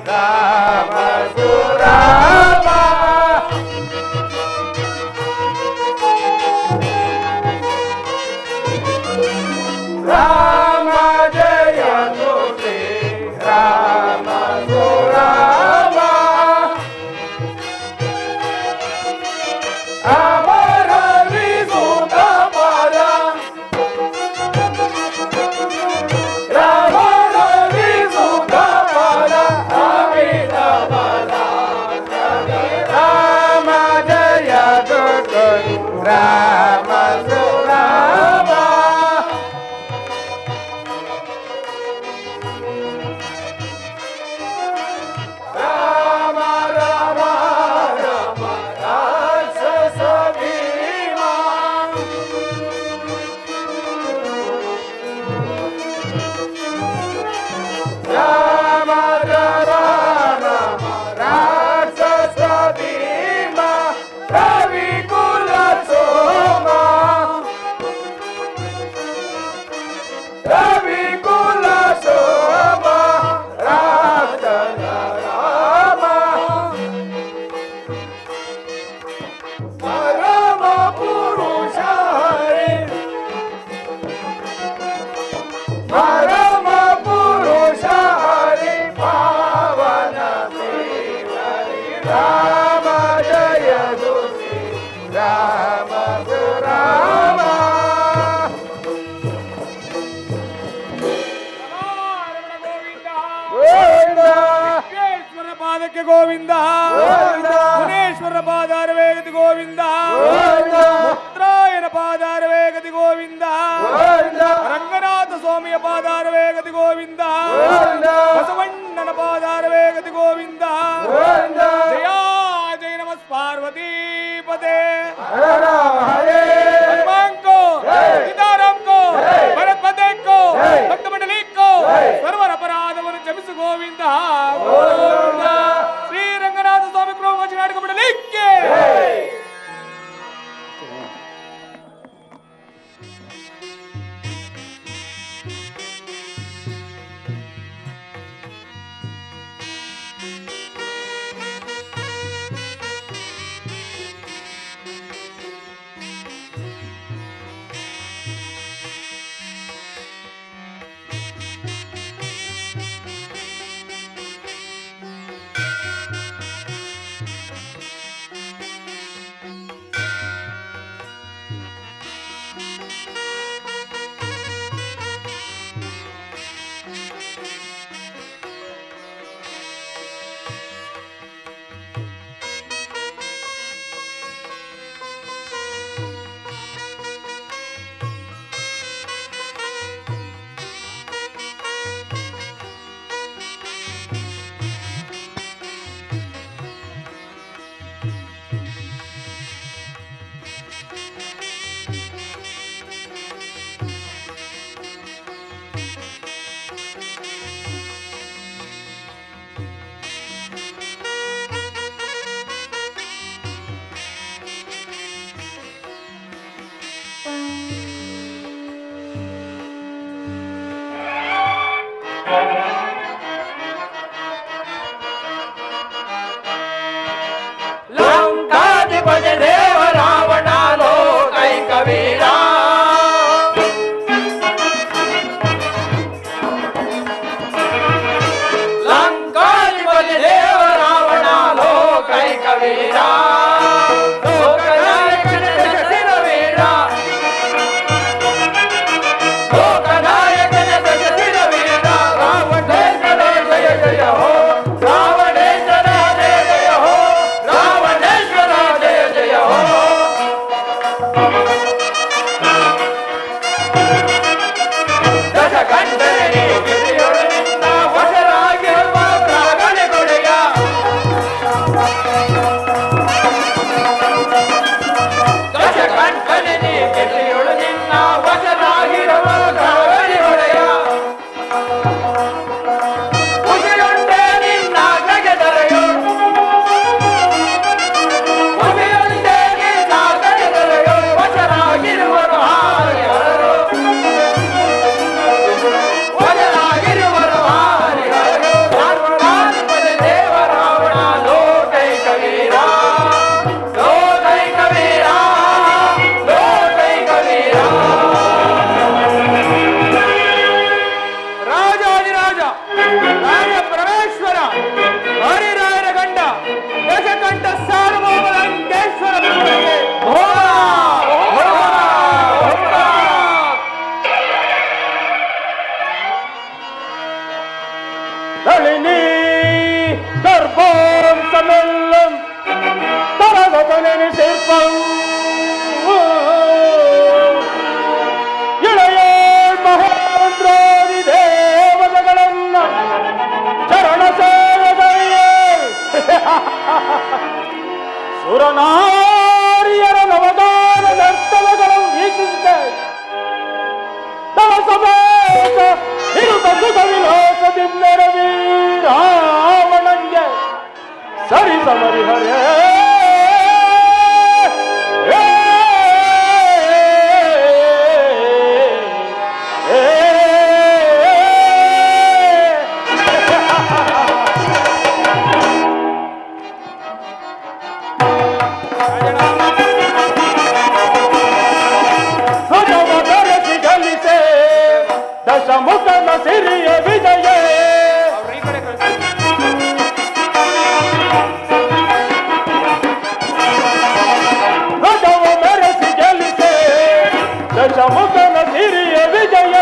ರಾಮ ಸುರಾಮ ರಾಮ ಜಯ ಶ್ರೀ ರಾಮ ಸುರಾಮ ಅಮರ ವಿಸುತ ಪದ ರಾಮನ ವಿಸುತ ಪದ ಅಮಿತ ಪದ ರಾಮ ಜಯ ರಾಮ ಸುರಾಮ ರಾಮ ರಾಮ ರಾಮ ರಾಕ್ಷಸ ಭೀಮ ರಾಮ ರಾಮ ರಾಮ ರಾಕ್ಷಸ ಭೀಮ ರವಿ ಕುಲ ಸೋಮ ರವಿ ಕುಲ ಸೋಮ ರಾಕ್ಷಸ ರಾಮ ಪರಮ ಪುರುಷ ಹರಿ ಪರಮ ಪುರುಷ ಹರಿ ಪಾವನ ಹರಿ ರಾಮ ಜಯ ಶ್ರೀ ರಾಮ ರಾಮ ಗೋವಿಂದ ವಿಶ್ವೇಶ್ವರ ಪಾದಕ್ಕೆ ಗೋವಿಂದ ಗೋವಿಂದ. ಮುನೇಶ್ವರ ಪಾದಾರ ವೇಗತಿ ಗೋವಿಂದ ಗೋವಿಂದ. ಮುತ್ರಾಯನ ಪಾದಾರ ವೇಗತಿ ಗೋವಿಂದ ಗೋವಿಂದ. ರಂಗನಾಥ ಸ್ವಾಮಿಯ ಪಾದಾರ ವೇಗತಿ ಗೋವಿಂದ ಗೋವಿಂದ. ಬಸವಣ್ಣನ ಪಾದಾರ ವೇಗತಿ ಗೋವಿಂದ ಗೋವಿಂದ. ಜಯ ಜಯ ನಮ ಪಾರ್ವತಿ ಪದೇ ಹರ ಹರೇ हनुमान को जय। सीताराम को जय। भरत पते को जय। भक्त मंडली को जय। ಸರ್ವರ ಅಪರಾಧವನ್ನು ಕ್ಷಮಿಸು ಗೋವಿಂದ ಗೋವಿಂದ. ಶ್ರೀ ರಂಗನಾಥ ಸ್ವಾಮಿ ಕೃಪಾ ನಾಟಕ ಮಂಡಲಿಕ್ಕೆ ಲಂಕಾಧಿಪತಿ ದೇವ ರಾವಣ ಲೋಕೈಕ ವೀರ ಲಂಕಾಧಿಪತಿ ದೇವ ರಾವಣ ಲೋಕೈಕ ವೀರ ಲೋಕನಾಯಕನ ದಶರಥ ವೀರ ಲೋಕನಾಯಕನ ದಶರಥ ವೀರ ರಾವಣೇಶ್ವರ ಜಯ ಜಯ ಹೋ ರಾವಣೇಶ್ವರ ಜಯ ಜಯ ಹೋ ರಾವಣೇಶ್ವರ ಜಯ ಜಯ ಸುಖ ವಿಲಾಸದಿಂದರವಿ ರಾವಣಂಗೆ ಸರಿ ಸಮರಿ ಹರೇ ಏ, ಏ, ಧ್ವಜವ ಧರಿಸಿ ಗಳಿಸೆ ದಶಮುಖನ ಸಿರಿಯ ವಿಜಯ ಅವ್ರು ಈ ಕಡೆ ಕಳಿಸಿ ಧ್ವಜವ ಮೆರೆಸಿ ಗೆಲ್ಲಿಸೆ ದಶಮುಖನ ಸಿರಿಯ ವಿಜಯ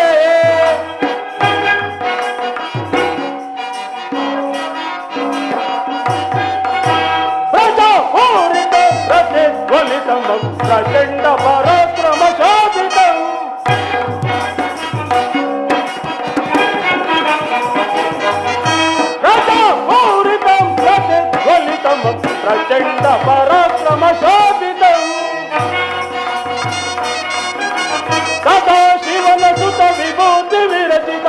ಪ್ರಜಾಪೂರಿತ ಪ್ರತಿಧ್ವನಿತಂ ಪ್ರಚಂಡ ಪರಾಕ್ರಮ ಶೋಭಿತಂ ಪ್ರಜಾಪೂರಿತಂ ಪ್ರತಿಧ್ವನಿತಂ ಪ್ರಚಂಡ ಪರಾಕ್ರಮ ಶೋಭಿತಂ ಸದಾ ಶಿವನ ಸುತ ವಿಭೂತಿ ವಿರಚಿತ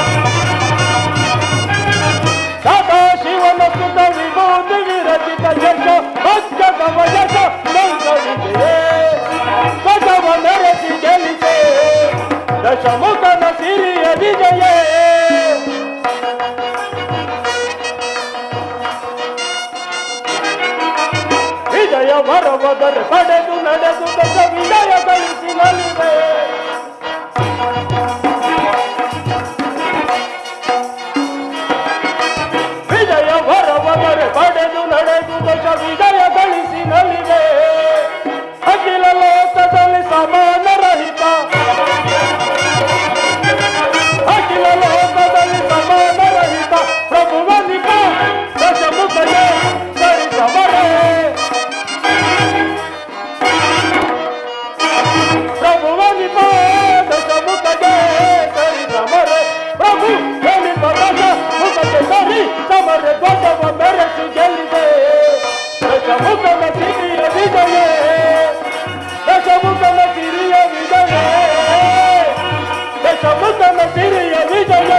ಸದಾ ಶಿವನ ಸುತ ವಿಭೂತಿ ವಿರಚಿತ ಯಶ ಭಕ್ತವ ಯಶ ನಂದ ವಿಜಯೇ ಸದವ ಮೆರೆಸಿ ಗೆಲ್ಲಿಸೆ ದಶಮುಖನ ಸಿರಿಯ ವಿಜಯೇ ವಿಜಯ ವರವದರೆ ಪಡೆದು ನಡೆದು ದಶ ವಿಜಯ ಗಳಿಸಿ ನಲಿವೆ ವಿಜಯ ವರವದರೆ ಪಡೆದು ನಡೆದು ದಶ ವಿಜಯ ಗಳಿಸಿ ನಲಿವೆ ಅಖಿಲ ಲೋಕದಲ್ಲಿ ಸಮಾನ ರಹಿತ ಅಖಿಲ ಲೋಕದಲ್ಲಿ ಸಮಾನ ರಹಿತ ಪ್ರಭುವನಿಕ ದಶಮುಖಯೇ ಸರಿ ಸಮರೇ ಪ್ರಭುವನಿ ದಶ ಮುಖಗೆ ಸರಿ ಸಮರೆ ಪ್ರಭು ಹೇಳಿಪ ದಶ ಮುಖಕ್ಕೆ ಸರಿ ಸಮರೆ ಧ್ವಜವ ಬೆರೆಸಿ ಗೆಲ್ಲಿದೆ ದಶ ಮುಖನ ಸಿರಿಯ ವಿಜಯ ದಶ ಮುಖನ ಸಿರಿಯ ವಿಜಯ ದಶ ಮುಖನ ಸಿರಿಯ ವಿಜಯ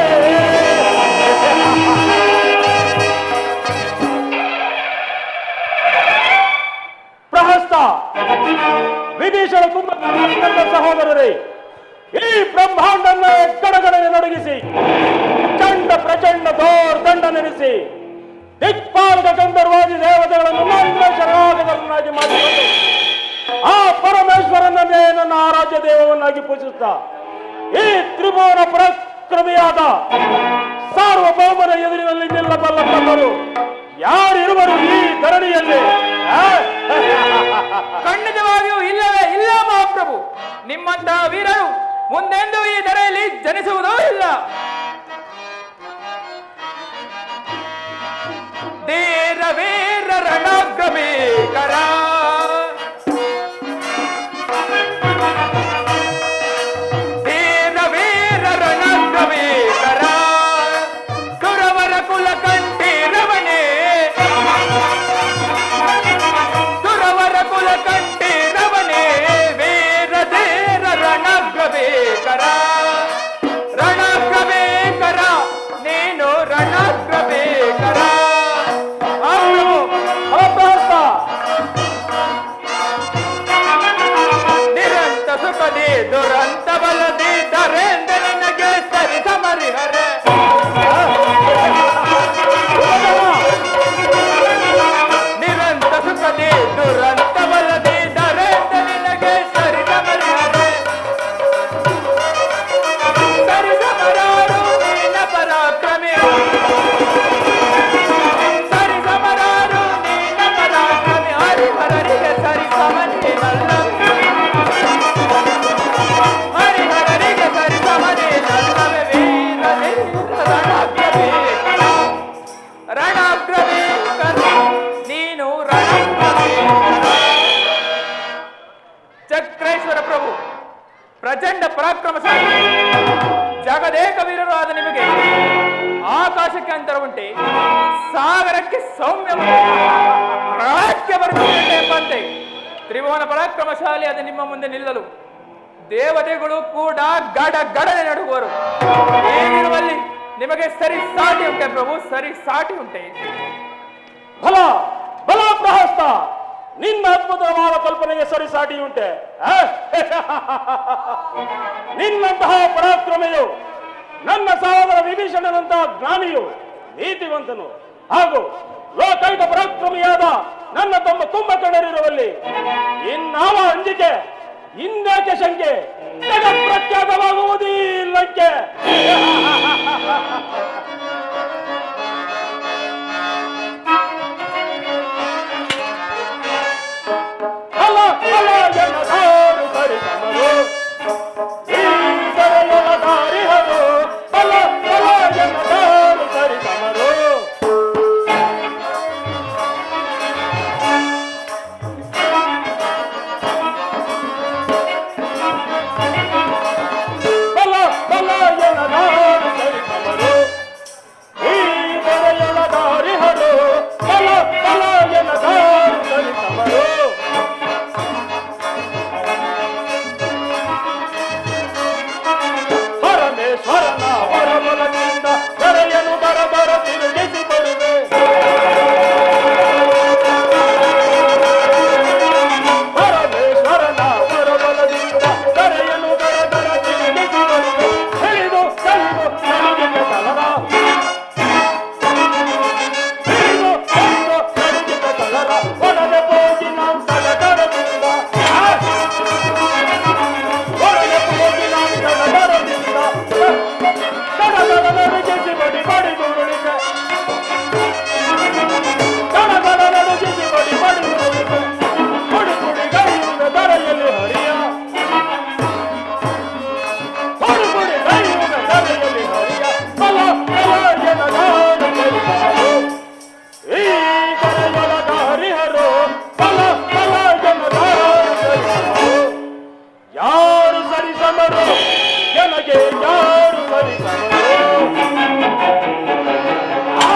ಪ್ರಹಸ್ತ ವಿಭೀಷಣ ಕುಂಭ ನನ್ನ ಸಹೋದರರೇ ಈ ಬ್ರಹ್ಮಾಂಡನ್ನ ಗಡಗಡನೆ ನಡಗಿಸಿ ಚಂಡ ಪ್ರಚಂಡ ದೋರ್ ದಂಡ ನೆನೆಸಿ ದಿಕ್ಪಾಲಕ ಗಂಧರ್ವಾದಿ ದೇವತೆಗಳನ್ನು ಮಾತ್ರ ಶರಣಾಗತರನ್ನಾಗಿ ಮಾಡಿಕೊಂಡು ಆ ಪರಮೇಶ್ವರನನ್ನೇ ನನ್ನ ಆರಾಧ್ಯ ದೇವವನ್ನಾಗಿ ಪೂಜಿಸುತ್ತಾ ಈ ತ್ರಿಭುವನ ಪರಾಕ್ರಮಿಯಾದ ಸಾರ್ವಭೌಮನ ಎದುರಿನಲ್ಲಿ ನಿಲ್ಲಬಲ್ಲ ಪ್ರಭರು ಯಾರಿರುವರು ಈ ಧರಣಿಯಲ್ಲಿ ಆ? ಖಂಡಿತವಾಗಿಯೂ ಇಲ್ಲವೇ ಇಲ್ಲ ಮಹಾಪ್ರಭು ನಿಮ್ಮಂತಹ ವೀರರು ಮುಂದೆಂದೂ ಈ ಧರೆಯಲ್ಲಿ ಜನಿಸುವುದೂ ಇಲ್ಲ ಧೀರ ವೀರ ರಣಾಗ್ರಮೀಕರ ಧೀರ ವೀರ ರಣಾಗ್ರಮೀಕರ ಕುರವರ ಕುಲ ಕಂಠೀರವನೇ ಸುರವರ ಕುಲ ಕಂಠೀರವನೇ ವೀರ ಧೀರ ರಣಾಗ್ರಬೇಕರ ರಣಾಗ್ರಬೇಕರ ನೀನು ರಣಾಗ್ರಬೇಕರ ಆ ಪ್ರಭು ಅಪ್ರಹಸ್ತ ನಿರಂತ ಸುಖದಿ ದುರಂತ ಬಲದಿ ದರೇಂದ್ರ ನಿನಗೆ ಸರಿ ಸಮರಿಹರೆ ನಿರಂತ ಸುಖದಿ ದುರಂತ ಬಲದಿ ದರೇಂದ್ರ ನಿನಗೆ ಸರಿ ಸಮರಿಹರೆ ಸರಿ ಸಮರಾರು ನೀನ ಪರಾಕ್ರಮಿ ಸರಿ ಸಮರಾರು ನೀನ ಪರಾಕ್ರಮಿ ಹರಿಹರರಿಗೆ ಸರಿ ಸಮನಿನಲ್ಲ ಹರಿಹರರಿಗೆ ಸರಿ ಸಮನಿನಲ್ಲವೇ ವೀರ ವೀರ ರಣಾಗ್ರವೀಕರ ರಣಾಗ್ರವೀಕರ ನೀನು ರಣಾಗ್ರವೀಕರ ಚಕ್ರೇಶ್ವರ ಪ್ರಭು ಪ್ರಚಂಡ ಪರಾಕ್ರಮಶಾಲಿ ಜಗದೇಕ ವೀರರು ಆದ ನಿಮಗೆ ಆಕಾಶಕ್ಕೆ ಅಂತರ ಉಂಟೆ ಸಾಗರಕ್ಕೆ ಸೌಮ್ಯ ಉಂಟೆ. ಪ್ರಳಯಕ್ಕೆ ಬರುತ್ತದೆ ಎಂಬಂತೆ ತ್ರಿಭುವನ ಪರಾಕ್ರಮಶಾಲಿ ಆದ ನಿಮ್ಮ ಮುಂದೆ ನಿಲ್ಲಲು ದೇವತೆಗಳು ಕೂಡ ಗಡ ಗಡನೆ ನಡುಗುವರು ಹೀಗಿರುವಲ್ಲಿ ನಿಮಗೆ ಸರಿ ಸಾಟಿ ಉಂಟೆ ಪ್ರಭು ಸರಿ ಸಾಟಿ ಉಂಟೆ ಬಲ ಬಲ ಪ್ರಹಸ್ತ ನಿನ್ನ ಅದ್ಭುತವಾದ ಕಲ್ಪನೆಗೆ ಸರಿಸಾಟಿ ಉಂಟೆ ಆ? ನಿನ್ನಂತಹ ಪರಾಕ್ರಮೆಯು ನನ್ನ ಸಹೋದರ ವಿಭೀಷಣನಂತಹ ಜ್ಞಾನಿಯು ನೀತಿವಂತನು ಹಾಗೂ ಲೋಕೈಕ ಪರಾಕ್ರಮಿಯಾದ ನನ್ನ ತಮ್ಮ ಕುಂಭಕರ್ಣರಿರುವಲ್ಲಿ ಇನ್ನಾವ ಅಂಜಿಕೆ ಇನ್ನೇಕೆ ಶಂಕೆ ಜಗತ್ಪ್ರಖ್ಯಾತವಾಗುವುದೀ ಲಂಕೆ ಅಲ ಅಲ ಜನದಾರು ಸರಿಸಮರು ಈ ಸರಳ ದಾರಿಹರು ಅಲ ಅಲ ಜನದಾರು ಸರಿಸಮರು ಬಲ ಬಲ ಜನದಾರು ಸರಿಸಮರು ಈ ಸರಳ ದಾರಿಹರು ಬಲ ಬಲ ಜನದಾರು ಸರಿಸಮರು ಪರಮೇಶ್ವರನ ಹೊರಬಲದಿಂದ ಕರೆಯನು ಬರ ಬರ ತಿರುಗಿಸಿ ಬರುವೆ ಪರಮೇಶ್ವರನ ಹೊರಬಲದಿಂದ ಕರೆಯನು ಬರ ಬರ ತಿರುಗಿಸಿ ಬರುವೆ ಹಿಡಿದು ಕಲಿದು ನಡಿಗೆಯ ಕಲರ ಹಿಡಿದು ಕಲಿದು ನಡಿಗೆಯ ಕಲರ ಒಡನೆ ಹೋಗಿ ನಾವು ಸಡಗರದಿಂದ ಆ! ಒಳಗೆ ಹೋಗಿ ನಾನು ಸಡಗರದಿಂದ ಸಡಗರ ನಡುಗಿಸಿ ಬಡಿ ಬಡಿ ಗುರುಳಿಗೆ ಸಡಗರ ನಡುಗಿಸಿ ಬಡಿ ಬಡಿ ಗುರುಳಿಗೆ ಕುಡಿ ಕುಡಿ ಗೈಯುವ ದರೆಯಲ್ಲಿ ಹರಿಯ ಕುಡಿ ಕುಡಿ ಗೈಯುವ ದರೆಯಲ್ಲಿ ಹರಿಯ ಬಲ ಬಲ ಎನಗಾಡು ಕೈಗಳು ಈ ಕರೆಯೊಳಗ ಹರಿಹರು ಬಲ ಬಲ ಎನಗಾಡು ಕೈಗಳು ಯಾರು ಸರಿಸಮರು ನನಗೆ ಯಾರು ಸರಿಸಮರು ಆ!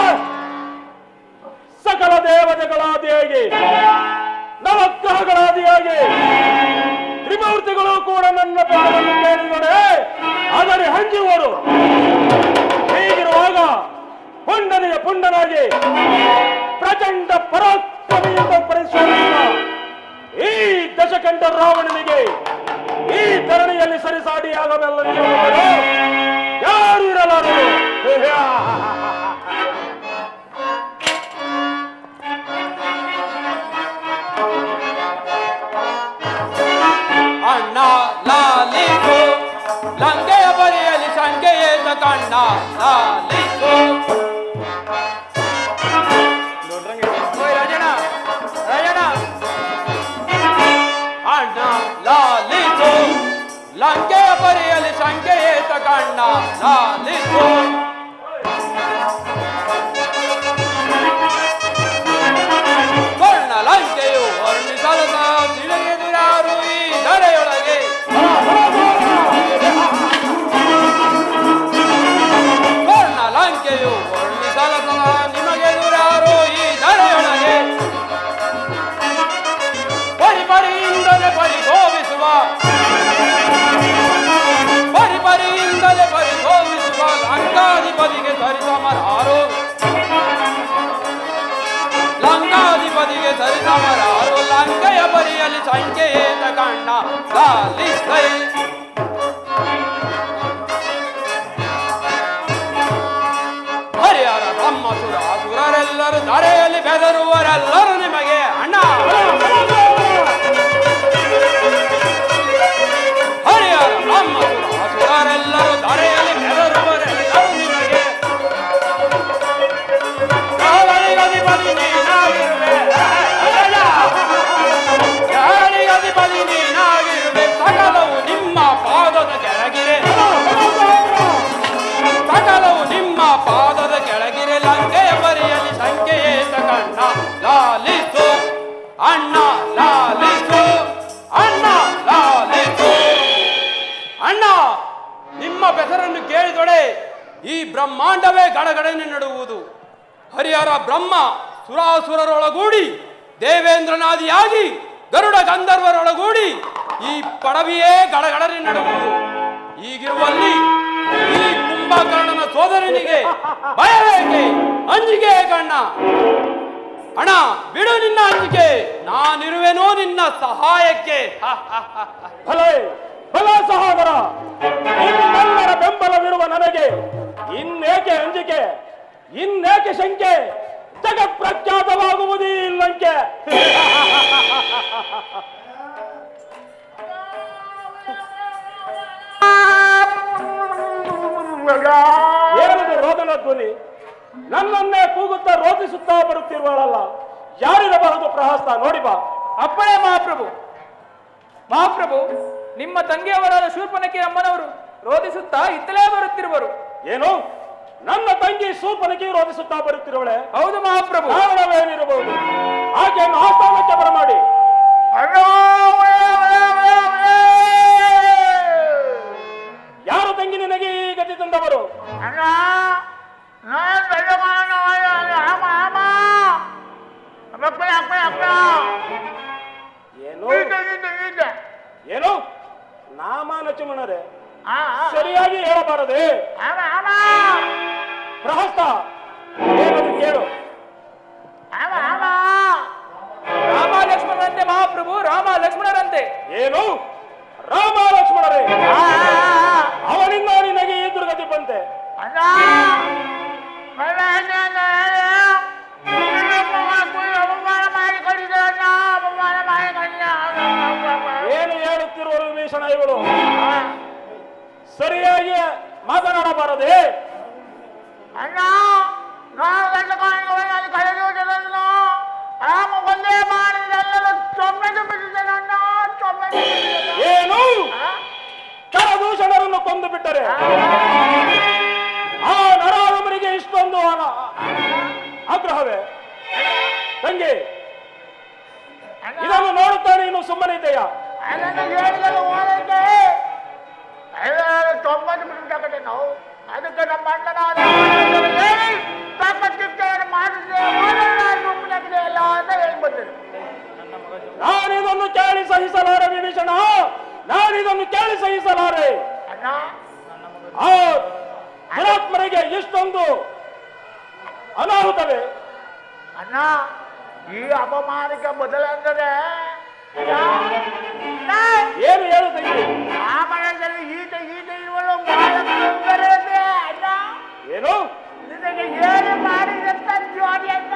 ಸಕಲ ದೇವತೆಗಳಾದಿಯಾಗಿ ನವಗ್ರಹಗಳಾದಿಯಾಗಿ ತ್ರಿಮೂರ್ತಿಗಳು ಕೂಡ ನನ್ನ ಪದವನ್ನು ಕೇಳಿದರೆ ಆದರೆ ಹಂಜುವರು ಹೀಗಿರುವಾಗ ಪುಂಡನಿಗೆ ಪುಂಡನಾಗಿ ಪ್ರಚಂಡ ಪರಾಕ್ರಮಿಯಿಂದ ಪರಿಶ್ರಮಿಸಿದ ಈ ದಶಕಂಠ ರಾವಣನಿಗೆ ಈ ಧರಣಿಯಲ್ಲಿ ಸರಿಸಾಟಿಯಾಗಬಲ್ಲ ನಿಲ್ಲುವವರು ಯಾರು ಇರಲಾರರು ಅಣ್ಣ ಲಾಲಿಸು ಲಂಕೆಯ ಬರಿಯಲ್ಲಿ ಸಂಖ್ಯೆಯೇತ ಕಣ್ಣ ಲಾಲಿಸು ಓಯ್ ರಾಜಣ್ಣ ರಾಜಣ್ಣ ಅಣ್ಣ ಲಾಲಿಸು ಲಂಕೆಯ ಬರಿಯಲ್ಲಿ ಸಂಖ್ಯೆಯೇತ ಕಣ್ಣ ಲಾಲಿಸು ಕರ್ಣ ಲಂಕೆಯು ವರ್ಣಿಸಲದ ತಿಳಿಯದಿರಾರು ಈ ಧರೆಯೊಳಗೆ ಕರ್ಣ ಲಂಕೆಯು ವರ್ಣಿಸಲದ ನಿಮಗೆದುರಾರು ಈ ಧರೆಯೊಳಗೆ ಪರಿ ಪರಿಯಿಂದಲೇ ಪರಿಶೋಭಿಸುವ ಪರಿ ಪರಿಯಿಂದಲೇ ಪರಿಶೋಭಿಸುವ ಲಂಕಾಧಿಪತಿಗೆ ಸರಿಸಮರಾರು ಲಂಕಾಧಿಪತಿಗೆ ಸರಿಸಮರಾರು ಲಂಕೆಯ ಬರಿಯಲ್ಲಿ ಸಂಖ್ಯೆಯೇತ ಕಣ್ಣ ಲಾಲಿಸೈ ಹರಿಹರ ಬ್ರಹ್ಮ ಸುರ ಸುರರೆಲ್ಲರೂ ಧರೆಯಲ್ಲಿ ಬೆದರುವರೆಲ್ಲರೂ ನಿಮಗೆ ಅಣ್ಣ ಹರಿಹರ ಬ್ರಹ್ಮ ಸುರ ಸುರರೆಲ್ಲರೂ ಧರೆಯಲ್ಲಿ ಬೆದರುವರೆಲ್ಲರೂ ನಿಮಗೆ ಯಾವನಿಗಧಿಪತಿ ನೀನಾಗಿರುವೆ ಯಾರಿಗಧಿಪತಿ ನೀನಾಗಿರುವೆ ಸಕಲವು ನಿಮ್ಮ ಪಾದದ ಕೆಳಗಿರೆ ಸಕಲವು ನಿಮ್ಮ ಪಾದದ ಕೆಳಗಿರೆ ಲಂಕೆಯ ಬರಿಯಲ್ಲಿ ಸಂಖ್ಯೆಯೇತ ಕಣ್ಣ ಲಾಲಿಸು ಅಣ್ಣ ಲಾಲಿಸು ಅಣ್ಣ ಲಾಲಿಸು ಅಣ್ಣ ನಿಮ್ಮ ಬೆಸರನ್ನು ಕೇಳಿದೊಡೆ ಈ ಬ್ರಹ್ಮಾಂಡವೇ ಗಡಗಡನೆ ನಡುವುದು ಹರಿಹರ ಬ್ರಹ್ಮ ಸುರಾಸುರರೊಳಗೂಡಿ ದೇವೇಂದ್ರನಾದಿಯಾಗಿ ಗರುಡ ಗಂಧರ್ವರೊಳಗೂಡಿ ಈ ಪಡವಿಯೇ ಗಡಗಡನೆ ನಡುವುದು ಈಗಿರುವಲ್ಲಿ ಈ ಕುಂಭ ಕುಂಭಕರ್ಣನ ಸೋದರನಿಗೆ ಭಯವೇಕೆ ಅಂಜಿಕೆ ಕಣ್ಣ ಅಣ್ಣ ಬಿಡು ನಿನ್ನ ಅಂಜಿಕೆ ನಾನಿರುವೆನೋ ನಿನ್ನ ಸಹಾಯಕ್ಕೆ ಹ, ಹ, ಹ, ಹ. ಭಲೆ ಭಲ ಸಹೋದರ ನಿಮ್ಮೆಲ್ಲರ ಬೆಂಬಲವಿರುವ ನನಗೆ ಇನ್ನೇಕೆ ಅಂಜಿಕೆ ಇನ್ನೇಕೆ ಶಂಕೆ ಜಗತ್ ಪ್ರಖ್ಯಾತವಾಗುವುದೀ ಲಂಕೆ ಏನಿದೆ ರೋದನ ಧ್ವನಿ ನನ್ನನ್ನೇ ಕೂಗುತ್ತಾ ರೋಧಿಸುತ್ತಾ ಬರುತ್ತಿರುವಳಲ್ಲ ಯಾರಿರಬಹುದು ಪ್ರಹಸ್ತ ನೋಡಿ ಬಾ ಅಪ್ಪಣೆ ಮಹಾಪ್ರಭು ಮಹಾಪ್ರಭು ನಿಮ್ಮ ತಂಗಿಯವರಾದ ಶೂರ್ಪನಕಿ ಅಮ್ಮನವರು ರೋಧಿಸುತ್ತಾ ಇತ್ತಲೇ ಬರುತ್ತಿರುವರು ಏನು ನನ್ನ ತಂಗಿ ಸೂಪನಿಗೆ ರೋಧಿಸುತ್ತಾ ಬರುತ್ತಿರುವಳೆ ಹೌದು ಮಹಾಪ್ರಭು ಕಾರಣವೇನಿರಬಹುದು ಆಕೆಯನ್ನು ಆಸ್ಥಾನಕ್ಕೆ ಬರಮಾಡಿ ಯಾರು ತಂಗಿ ನಿನಗೆ ಈ ಗತಿ ತಂದವರು ಏನು ಏನು ನಾಮ ನಚುಮಣರೇ ಸರಿಯಾಗಿ ಹೇಳಬಾರದೆ ಪ್ರಹಸ್ತ ಏನದು ಕೇಳು ರಾಮ ಲಕ್ಷ್ಮಣರಂತೆ ಮಹಾಪ್ರಭು ರಾಮ ಲಕ್ಷ್ಮಣರಂತೆ ಏನು ರಾಮ ಲಕ್ಷ್ಮಣರೇ ಅವನಿಂದ ನಿನಗೆ ಈ ದುರ್ಗತಿ ಬಂತೆ ಏನು ಹೇಳುತ್ತಿರುವರು ವಿಭೀಷಣ ಇವರು ಸರಿಯಾಗಿ ಮಾತನಾಡಬಾರದೆ ಅಣ್ಣ ನಾನು ಗಂಡ ಕಾಣಿಕೆ ಕಳೆದು ರಾಮ ಒಂದೇ ಮಾಡಿದೆಲ್ಲರೂ ಚೊಮ್ಮೆದು ಬಿಟ್ಟಿದ್ದೇನಣ್ಣ ಚೊಮ್ಮೆದು ಬಿಟ್ಟಿದ್ದೇನೆ. ಏನು ಆ? ಕರದೂಷಣರನ್ನು ಕೊಂದು ಬಿಟ್ಟರೆ ಆ ನರಾಧಮನಿಗೆ ಇಷ್ಟೊಂದು ಅನ- ಆಗ್ರಹವೇ ತಂಗಿ ಅಣ್ಣ, ಇದನ್ನು ನೋಡುತ್ತಾ ನೀನು ಸುಮ್ಮನಿದ್ದೀಯಾ ಅದನ್ನು ಹೇಳಿದರೆ ಓದಕ್ಕೆ ಐದಾರು ತೊಂಬತ್ತು ಬಿಟ್ಟು ನಾವು ಅದಕ್ಕೆ ನಮ್ಮ ಅಣ್ಣನಾದ ಹೇಳಿ ತಾಕತ್ತಿದ್ದೇನೆ ಮಾಡಿದ್ರೆ ಸುಮ್ಮನೆ ಎಲ್ಲ ಅಂತ ಹೇಳಿ ಬಂದರು ನಾನಿದನ್ನು ಕೇಳಿ ಸಹಿಸಲಾರೆ ವಿಭೀಷಣ ನಾನಿದನ್ನು ಕೇಳಿ ಸಹಿಸಲಾರೆ ಅಣ್ಣ ಆ ದುರಾತ್ಮರಿಗೆ ಇಷ್ಟೊಂದು ಅನಾಹುತವೇ ಅಣ್ಣ ಈ ಅಪಮಾನಕ್ಕೆ ಮೊದಲೆಂದರೆ ಏನು ಹೇಳು ತಂಗಿ ಆ ಮನೆಯಲ್ಲಿ ಈತ ಈತ ಇವಳು ಬಹಳ ಸುಂದರತೆ ಅಣ್ಣ ಏನು ನಿನಗೆ ಏನು ಮಾಡಿದಂತ ಜೋಡಿ ಅಣ್ಣ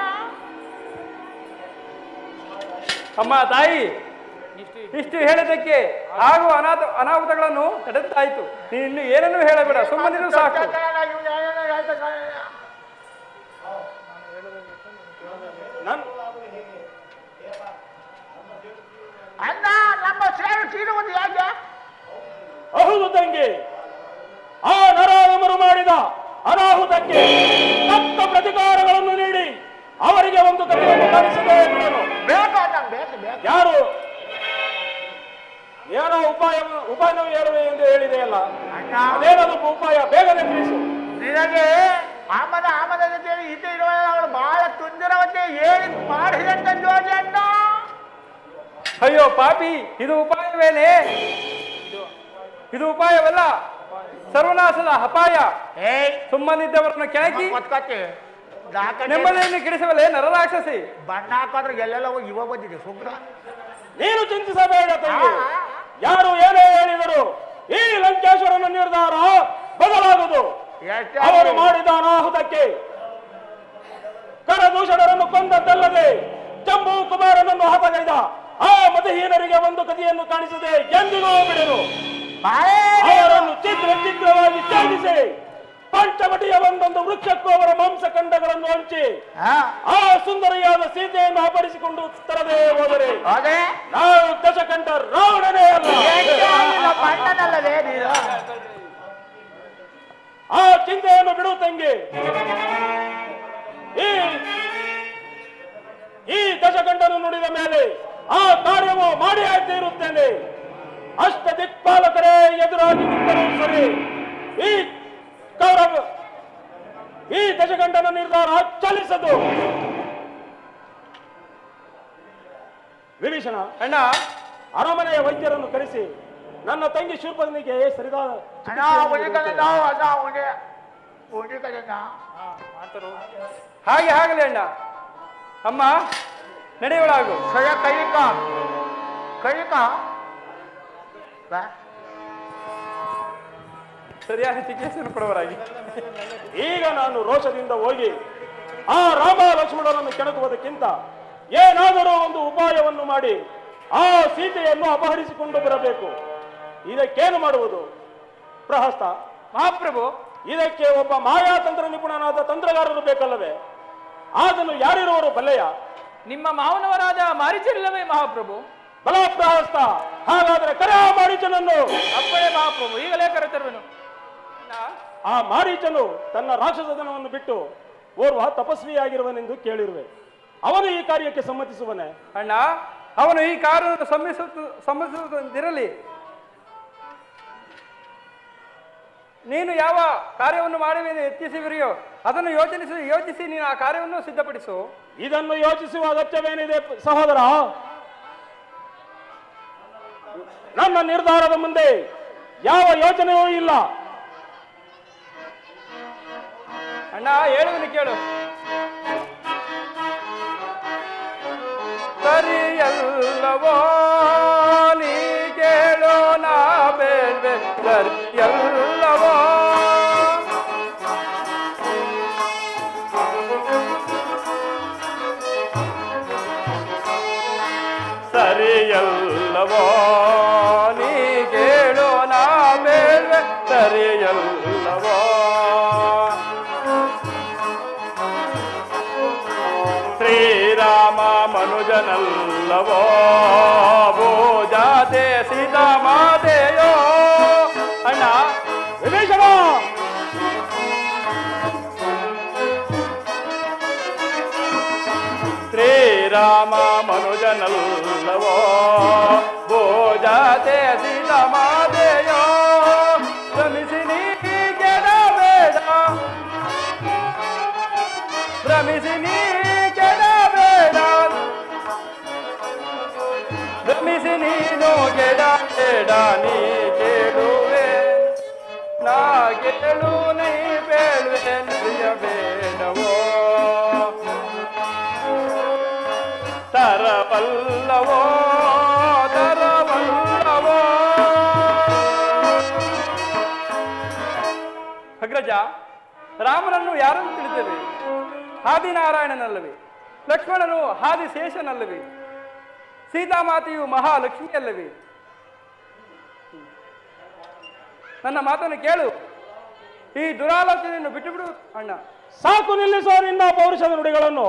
ಅಮ್ಮ ತಾಯಿ ಇಷ್ಟು ಹೇಳಿದ್ದಕ್ಕೆ ಆಗುವ ಅನಾಥ ಅನಾಹುತಗಳನ್ನು ತಡೆದಾಯಿತು ನೀನು ಇನ್ನು ಏನನ್ನೂ ಹೇಳಬೇಡ ಸುಮ್ಮನಿರು ಸಾಕು ನನ್ ಅಣ್ಣ ನಮ್ಮ ಸೇವೆ ತೀರುವುದು ಹೇಗೆ ಹೌದು ತಂಗಿ ಆ ನರಾಧಮರು ಮಾಡಿದ ಅನಾಹುತಕ್ಕೆ ತಕ್ಕ ಪ್ರತಿಕಾರಗಳನ್ನು ನೀಡಿ ಅವರಿಗೆ ಒಂದು ಕಥೆಯನ್ನು ಕಲಿಸದೆ ಬಿಡನು ಬೇಕು ಅಣ್ಣ ಬೇಕು ಬೇಕು ಯಾರು ಏನೋ ಉಪಾಯ ಉಪಾಯ ಹೇಳುವೆ ಎಂದು ಹೇಳಿದೆಯಲ್ಲ ಅಣ್ಣ ಅದೇನದು ಉಪಾಯ ಬೇಗನೆ ತಿಳಿಸು ನಿನಗೆ ಆಮದ ಆಮದ ಜೊತೆ ಈತ ಇರುವ ಅವಳು ಬಹಳ ಸುಂದರವತೆ ಹೇಳಿ ಮಾಡಿದಂತ ಜೋಡಿ ಅಣ್ಣ ಅಯ್ಯೋ ಪಾಪಿ ಇದು ಉಪಾಯವೇನೇ ಇದು ಉಪಾಯವಲ್ಲ ಸರ್ವನಾಶದ ಅಪಾಯ ಏಯ್ ಸುಮ್ಮನಿದ್ದವರನ್ನು ಕೆಣಕಿ ಗೊತ್ತಿ ನೆಮ್ಮದಿಯನ್ನು ಕೆಡಿಸವಲೇ ನರರಾಕ್ಷಸಿ ಬಣ್ಣ ಹಾಕೋದ್ರೆ ಎಲ್ಲೆಲ್ಲ ಹೋಗಿ ಇವ ಬಂದಿದೆ ಸುಗ್ರ ನೀನು ಚಿಂತಿಸಬೇಡ ತಂಗಿ ಯಾರು ಏನೇ ಹೇಳಿದರು ಈ ಲಂಕೇಶ್ವರನ ನಿರ್ಧಾರ ಬದಲಾಗುವುದು ಎಷ್ಟೇ ಅವರು ಮಾಡಿದ ಅನಾಹುತಕ್ಕೆ ಕರದೂಷಣರನ್ನು ಕೊಂದದ್ದಲ್ಲದೆ ಜಂಬೂ ಕುಮಾರನನ್ನು ಹತಗೈದ ಆ ಮತಹೀನರಿಗೆ ಒಂದು ಕಥೆಯನ್ನು ಕಾಣಿಸದೆ ಎಂದಿಗೂ ಬಿಡರು ಅವರನ್ನು ಚಿತ್ರ ಚಿತ್ರವಾಗಿ ಛೇದಿಸಿ ಪಂಚವಟಿಯ ಒಂದೊಂದು ವೃಕ್ಷಕ್ಕೂ ಅವರ ಮಾಂಸಖಂಡಗಳನ್ನು ಹಂಚಿ ಆ ಸುಂದರಿಯಾದ ಸೀತೆಯನ್ನು ಅಪಹರಿಸಿಕೊಂಡು ತರದೇ ಹೋದರೆ ಅದೇ ನಾವು ದಶಕಂಠ ರಾವಣನೇ ಅಲ್ಲ ಬಣ್ಣನಲ್ಲವೇ ನೀನು ಆ ಚಿಂತೆಯನ್ನು ಬಿಡು ತಂಗಿ ಈ ಈ ದಶಕಂಠನು ನುಡಿದ ಮೇಲೆ ಆ ಕಾರ್ಯವು ಮಾಡಿ ಇರುತ್ತೇನೆ ಅಷ್ಟ ದಿಕ್ಪಾಲಕರೇ ಎದುರಾಗಿ ನಿಂತರೂ ಸರಿ ಈ ಕೌರವ ಈ ದಶಕಂಠನ ನಿರ್ಧಾರ ಚಲಿಸದು ವಿಭೀಷಣ ಅಣ್ಣ ಅರಮನೆಯ ವೈದ್ಯರನ್ನು ಕರೆಸಿ ನನ್ನ ತಂಗಿ ಶೂರ್ಪನಿಗೆ ಸರಿದಾದ ಅಣ್ಣ ಉಳಿಕಲ್ಲ ನಾವು ಅಣ್ಣ ಉಳಿ ಪೂಜಿತ ಗಂಗಾ ಹಾಗೆ ಆಗಲಿ ಅಣ್ಣ ಅಮ್ಮ ನಡೆಯವಳಾಗು ಸಯ ಕೈಕ ಕೈಕ ಬಾ ಸರಿಯಾದ ಚಿಕಿತ್ಸೆಯನ್ನು ಕೊಡುವರಾಗಿ ಈಗ ನಾನು ರೋಷದಿಂದ ಹೋಗಿ ಆ ರಾಮ ಲಕ್ಷ್ಮಣರನ್ನು ಕೆಣಕುವುದಕ್ಕಿಂತ ಏನಾದರೂ ಒಂದು ಉಪಾಯವನ್ನು ಮಾಡಿ ಆ ಸೀತೆಯನ್ನು ಅಪಹರಿಸಿಕೊಂಡು ಬರಬೇಕು ಇದಕ್ಕೇನು ಮಾಡುವುದು ಪ್ರಹಸ್ತ ಮಹಾಪ್ರಭು ಇದಕ್ಕೆ ಒಬ್ಬ ಮಾಯಾತಂತ್ರ ನಿಪುಣನಾದ ತಂತ್ರಗಾರರು ಬೇಕಲ್ಲವೇ ಅದನ್ನು ಯಾರಿರುವರು ಬಲ್ಲೆಯ ನಿಮ್ಮ ಮಾವನವರಾದ ಮಾರಿಚರಿಲ್ಲವೇ ಮಹಾಪ್ರಭು ಬಲ ಪ್ರಹಸ್ತ ಹಾಗಾದ್ರೆ ಕರೆ ಆ ಮಾರೀಚನನ್ನು ಅಪ್ಪಣೆ ಮಹಾಪ್ರಭು ಈಗಲೇ ಕರೆತರುವೆನು ಆ ಮಾರೀಚನು ತನ್ನ ರಾಕ್ಷಸತನವನ್ನು ಬಿಟ್ಟು ಓರ್ವ ತಪಸ್ವಿಯಾಗಿರುವನೆಂದು ಕೇಳಿರುವೆ ಅವನು ಈ ಕಾರ್ಯಕ್ಕೆ ಸಮ್ಮತಿಸುವನೆ ಅಣ್ಣ ಅವನು ಈ ಕಾರನ್ನು ಸಮ್ಮಿಸುತ್ತ ಸಮ್ಮತಿಸುವುದಿರಲಿ ನೀನು ಯಾವ ಕಾರ್ಯವನ್ನು ಮಾಡುವೆನು ಎತ್ತಿಸುವಿರಿಯೋ ಅದನ್ನು ಯೋಚಿಸಿ ಯೋಚಿಸಿ ನೀನು ಆ ಕಾರ್ಯವನ್ನು ಸಿದ್ಧಪಡಿಸು ಇದನ್ನು ಯೋಚಿಸುವ ಅಗತ್ಯವೇನಿದೆ ಸಹೋದರ ನನ್ನ ನಿರ್ಧಾರದ ಮುಂದೆ ಯಾವ ಯೋಚನೆಯೂ ಇಲ್ಲ ಅಣ್ಣ ಹೇಳುವನು ಕೇಳು ಸರಿಯಲ್ಲವೋ ನೀ ಕೇಳೋ ನಾ ಬೇಡ್ವೆ ಸರಿಯಲ್ಲವೋ ಸರಿಯಲ್ಲವೋ ನೀ ಕೇಳೋ ನಾ ಬೇಡ್ವೆ ಸರಿಯಲ್ಲವೋ ಶ್ರೀರಾಮ ಮನುಜನಲ್ಲವೋ ಭೋಜಾತೆ ಸೀತಾ ಮಾತೆಯೋ ಅಣ್ಣ ವಿಭೀಷಣ ಶ್ರೀರಾಮ ಮನುಜನಲ್ಲವೋ ಭೋಜಾತೆ ಸೀತಾ ಮಾತೆಯೋ ಶ್ರಮಿಸಿ ನೀ ಕೆಡಬೇಡ ಭ್ರಮಿಸಿ ನೀ ಕೆಡಬೇಡ ಭ್ರಮಿಸಿ ನೀನು ಕೆಡಬೇಡ ನೀ ಕೇಳುವೆ ನಾ ಕೇಳು ನೀ ಬೇಡುವೆ ನಡೆಯಬೇಡವೋ ತರವಲ್ಲವೋ ತರವಲ್ಲವೋ ಅಗ್ರಜ ರಾಮನನ್ನು ಯಾರನ್ನು ತಿಳಿತೇವೆ ಆದಿನಾರಾಯಣನಲ್ಲವೇ ಲಕ್ಷ್ಮಣನು ಆದಿಶೇಷನಲ್ಲವೇ ಸೀತಾಮಾತೆಯು ಮಹಾಲಕ್ಷ್ಮಿಯಲ್ಲವೇ ನನ್ನ ಮಾತನ್ನು ಕೇಳು ಈ ದುರಾಲೋಚನೆಯನ್ನು ಬಿಟ್ಟು ಬಿಡು ಅಣ್ಣ ಸಾಕು ನಿಲ್ಲಿಸುವ ನಿನ್ನ ಪೌರುಷದ ನುಡಿಗಳನ್ನು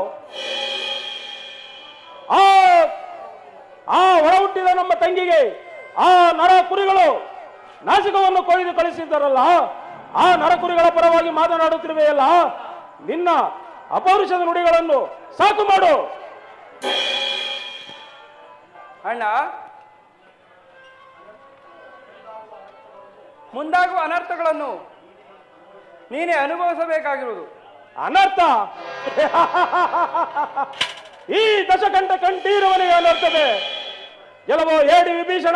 ಆ ಆ ಹೊರ ಹುಟ್ಟಿದ ನಮ್ಮ ತಂಗಿಗೆ ಆ ನರ ಕುರಿಗಳು ನಾಸಿಕವನ್ನು ಕೊಯ್ದು ಕಳಿಸಿದ್ದಾರಲ್ಲ ಆ ನರ ಕುರಿಗಳ ಪರವಾಗಿ ಮಾತನಾಡುತ್ತಿರುವೆಯಲ್ಲ ನಿನ್ನ ಅಪೌರುಷದ ನುಡಿಗಳನ್ನು ಸಾಕು ಮಾಡು ಅಣ್ಣ ಮುಂದಾಗುವ ಅನರ್ಥಗಳನ್ನು ನೀನೇ ಅನುಭವಿಸಬೇಕಾಗಿರುವುದು ಅನರ್ಥ ಈ ದಶಕಂಠ ಕಂಠೀರವನಿಗೆ ಅನರ್ಥವೇ ಗೆಲವೋ ಏಡಿ ವಿಭೀಷಣ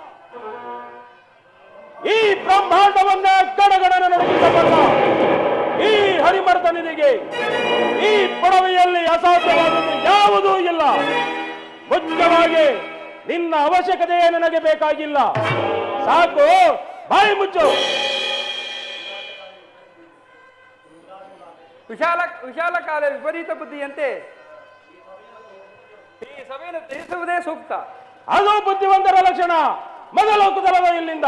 ಈ ಬ್ರಹ್ಮಾಂಡವನ್ನ ಗಡಗಡನ ನಡುಗಿಸಬಲ್ಲ ಈ ಹರಿಮರ್ದನಿಗೆ ಈ ಪೊಡವೆಯಲ್ಲಿ ಅಸಾಧ್ಯವಾದದ್ದು ಯಾವುದೂ ಇಲ್ಲ ಮುಖ್ಯವಾಗಿ ನಿನ್ನ ಅವಶ್ಯಕತೆಯೇ ನನಗೆ ಬೇಕಾಗಿಲ್ಲ ಸಾಕು ಬಾಯಿ ಮುಚ್ಚು ವಿಶಾಲ ವಿಶಾಲ ಕಾಲ ವಿಪರೀತ ಬುದ್ಧಿಯಂತೆ ಈ ಸಭೆಯನ್ನು ತ್ಯಜಿಸುವುದೇ ಸೂಕ್ತ ಅದು ಬುದ್ಧಿವಂತರ ಲಕ್ಷಣ ಮೊದಲು ಕುದಲವ ಇಲ್ಲಿಂದ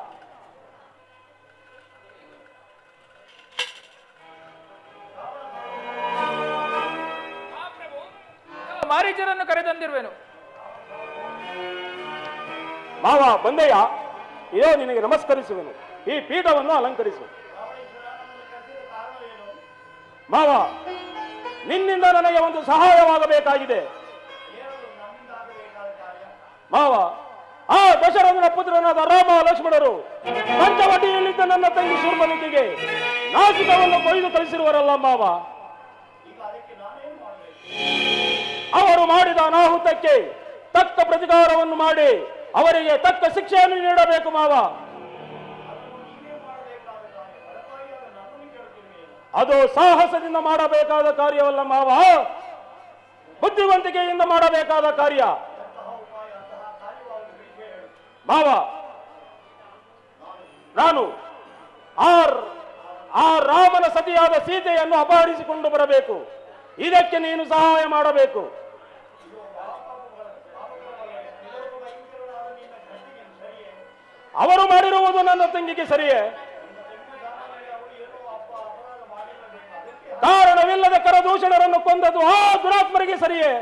ಮಾರೀಚರನ್ನು ಕರೆತಂದಿರುವೆನು ಮಾವ ಬಂದೆಯ ಇದೋ ನಿನಗೆ ನಮಸ್ಕರಿಸುವೆನು ಈ ಪೀಠವನ್ನು ಅಲಂಕರಿಸು ಮಾವ ನಿನ್ನಿಂದ ನನಗೆ ಒಂದು ಸಹಾಯವಾಗಬೇಕಾಗಿದೆ ಮಾವ ಆ ದಶರಥನ ಪುತ್ರನಾದ ರಾಮ ಲಕ್ಷ್ಮಣರು ಪಂಚವಟಿಯಲ್ಲಿದ್ದ ನನ್ನ ತಂಗಿ ಶೂರ್ಮನಿಕೆಗೆ ನಾಸಿಕವನ್ನು ಕೊಯ್ದು ಕಳಿಸಿರುವರಲ್ಲ ಮಾವ ಅವರು ಮಾಡಿದ ಅನಾಹುತಕ್ಕೆ ತಕ್ಕ ಪ್ರತಿಕಾರವನ್ನು ಮಾಡಿ ಅವರಿಗೆ ತಕ್ಕ ಶಿಕ್ಷೆಯನ್ನು ನೀಡಬೇಕು ಮಾವ ಅದು ಸಾಹಸದಿಂದ ಮಾಡಬೇಕಾದ ಕಾರ್ಯವಲ್ಲ ಮಾವ ಬುದ್ಧಿವಂತಿಕೆಯಿಂದ ಮಾಡಬೇಕಾದ ಕಾರ್ಯ ಮಾವ ನಾನು ಆ ಆ ರಾಮನ ಸತಿಯಾದ ಸೀತೆಯನ್ನು ಅಪಹರಿಸಿಕೊಂಡು ಬರಬೇಕು ಇದಕ್ಕೆ ನೀನು ಸಹಾಯ ಮಾಡಬೇಕು ಅವರು ಮಾಡಿರುವುದು ನನ್ನ ತಂಗಿಗೆ ಸರಿಯೇ ಕಾರಣವಿಲ್ಲದ ಕರದೂಷಣರನ್ನು ಕೊಂದದ್ದು ಆ ದುರಾತ್ಮರಿಗೆ ಸರಿಯೇ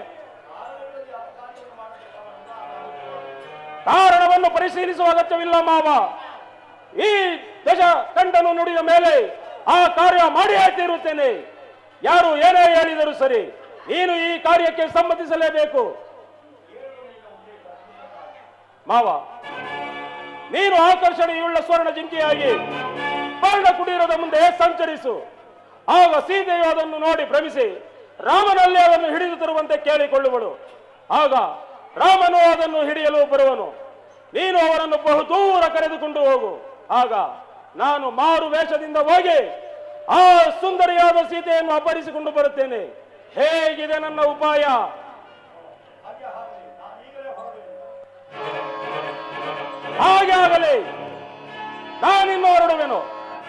ಕಾರಣವನ್ನು ಪರಿಶೀಲಿಸುವ ಅಗತ್ಯವಿಲ್ಲ ಮಾವ ಈ ದಶ ಕಂಡನು ನುಡಿದ ಮೇಲೆ ಆ ಕಾರ್ಯ ಮಾಡಿಯೇ ತೀರುತ್ತೇನೆ ಯಾರು ಏನೇ ಹೇಳಿದರೂ ಸರಿ ನೀನು ಈ ಕಾರ್ಯಕ್ಕೆ ಸಮ್ಮತಿಸಲೇಬೇಕು ಮಾವ ನೀನು ಆಕರ್ಷಣೆಯುಳ್ಳ ಸ್ವರ್ಣ ಜಿಂಕೆಯಾಗಿ ಪರ್ಣ ಕುಟೀರದ ಮುಂದೆ ಸಂಚರಿಸು ಆಗ ಸೀತೆಯು ಅದನ್ನು ನೋಡಿ ಭ್ರಮಿಸಿ ರಾಮನಲ್ಲಿ ಅದನ್ನು ಹಿಡಿದು ತರುವಂತೆ ಕೇಳಿಕೊಳ್ಳುವಳು ಆಗ ರಾಮನು ಅದನ್ನು ಹಿಡಿಯಲು ಬರುವನು ನೀನು ಅವರನ್ನು ಬಹುದೂರ ಕರೆದುಕೊಂಡು ಹೋಗು ಆಗ ನಾನು ಮಾರು ವೇಷದಿಂದ ಹೋಗಿ ಆ ಸುಂದರಿಯಾದ ಸೀತೆಯನ್ನು ಅಪಹರಿಸಿಕೊಂಡು ಬರುತ್ತೇನೆ ಹೇಗಿದೆ ನನ್ನ ಉಪಾಯ ಹಾಗೆ ಆಗಲಿ ನಾನಿನ್ನು ಹೊರಡುವೆನು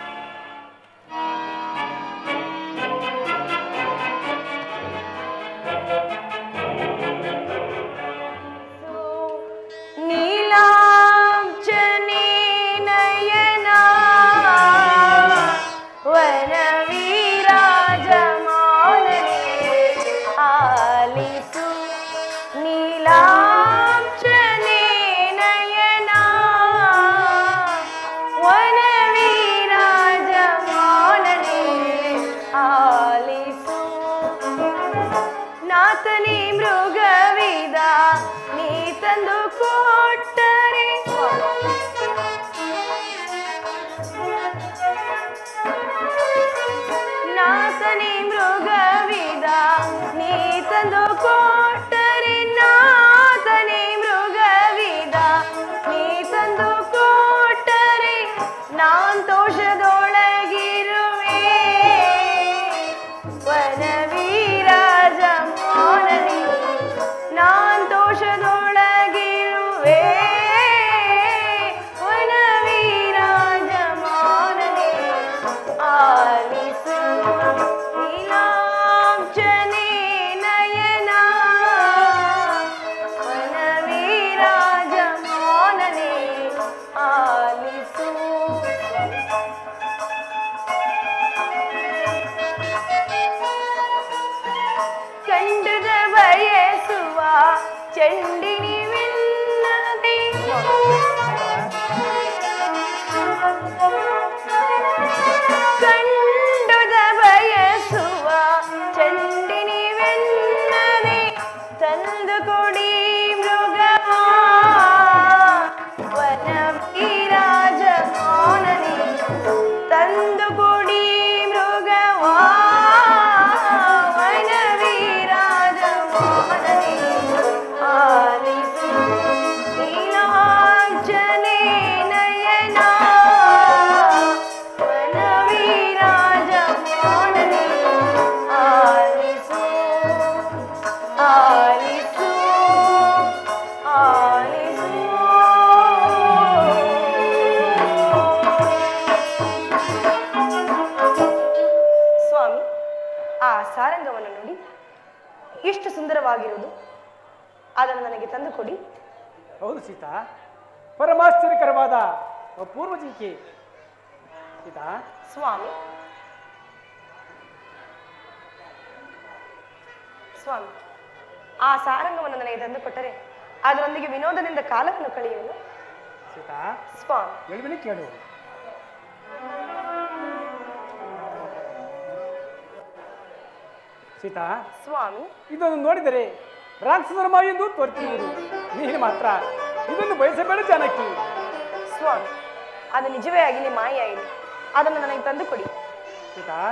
ನೀಲಾಂಜನೆ ನಯನ ವನವೀರಾಜಮಾನನೆ ಆಲಿಸು ನೀಲಾಂಜನೆ ನಯನ ವನವೀರಾಜಮಾನನೆ ಆಲಿಸು ನಾತನಿ ಮೃಗವಿದ ನೀ ತಂದು ಕೊಟ್ಟರೆ ನಾತನಿ ಮೃಗವಿದ ನೀ ತಂದು ಕೊಟ್ಟರೆ ನಾತನಿ ಮೃಗವಿದ ನೀ ತಂದು ಕೊಟ್ಟರೆ ನಾನ್ ತೋಷದೊಳಗಿರುವೆ ವನವೀರಾಜ ಮಾನನಿ ನಾನ್ ದೋಷದೊಳಗಿರುವೆ ವನವೀರಾಜ ಮಾನನಿ ಆಲಿಸು ನೀಲಾಂಜನೆ ನಯನ ವನವೀರಾಜ ಮಾನನಿ ಆಲಿಸು ಕಂಡದ ಬಯಸುವ ಚಂಡಿನಿವಿಲ್ಲದೆ ಕಂಡುದ ಬಯಸುವ ಚಂಡಿನಿವೆನ್ನದೆ ತಂದು ಕೊಡಿ ಮೃಗವ ವನವೀರಾಜ ಮಾನನಿ ತಂದು ಕೊಡಿ ಮೃಗವ ವನವೀರಾಜ ಮಾನನಿ ಆಲಿಸು ನೀಲಾಂಜನೆ ನಯನ ವನವೀರಾಜ ಮಾನನಿ ಆಲಿಸು ಆಲಿಸು ಆಲಿಸು ಸ್ವಾಮಿ ಆ ಸಾರಂಗವನ್ನು ನೋಡಿ ಎಷ್ಟು ಸುಂದರವಾಗಿರುವುದು ಅದನ್ನು ನನಗೆ ತಂದು ಕೊಡಿ ಹೌದು ಸೀತಾ ಪರಮಾಶ್ಚರ್ಯಕರವಾದ ಅಪೂರ್ವ ಜಿಂಕೆ ಸೀತಾ ಸ್ವಾಮಿ ಸ್ವಾಮಿ ಆ ಸಾರಂಗವನ್ನು ನನಗೆ ತಂದು ಕೊಟ್ಟರೆ ಅದರೊಂದಿಗೆ ವಿನೋದದಿಂದ ಕಾಲವನ್ನು ಕಳೆಯುವುದು ಸೀತಾ ಸ್ವಾಮಿ ಎಳುವಿನ ಕೇಳು ಸೀತಾ ಸ್ವಾಮಿ ಇದನ್ನು ನೋಡಿದರೆ ರಾಕ್ಷಸರ ಮಾವಿ ಎಂದು ತೋರ್ತಿರುವುದು ನೀನು ಮಾತ್ರ ಇದನ್ನು ಬಯಸಬೇಡ ಜಾನಕಿ ಸ್ವಾಮಿ ಅದು ನಿಜವೇ ಆಗಲಿ ಮಾಯೆ ಆಗಲಿ ಅದನ್ನು ನನಗೆ ತಂದು ಕೊಡಿ ಸೀತಾ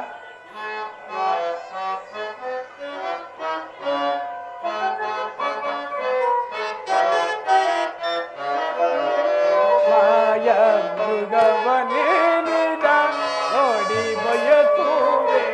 ಮಾಯ ಮೃಗವನೇನಿದ ನೋಡಿ ಬಯಸುವೆ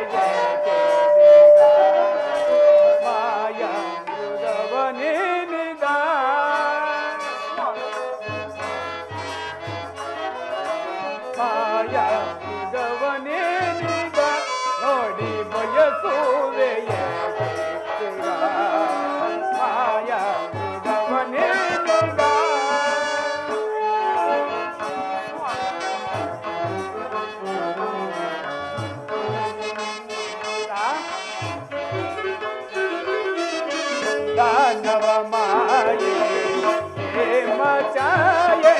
ದಾನವ ಮಾಯೆ ಪ್ರೇಮ ಛಾಯೆ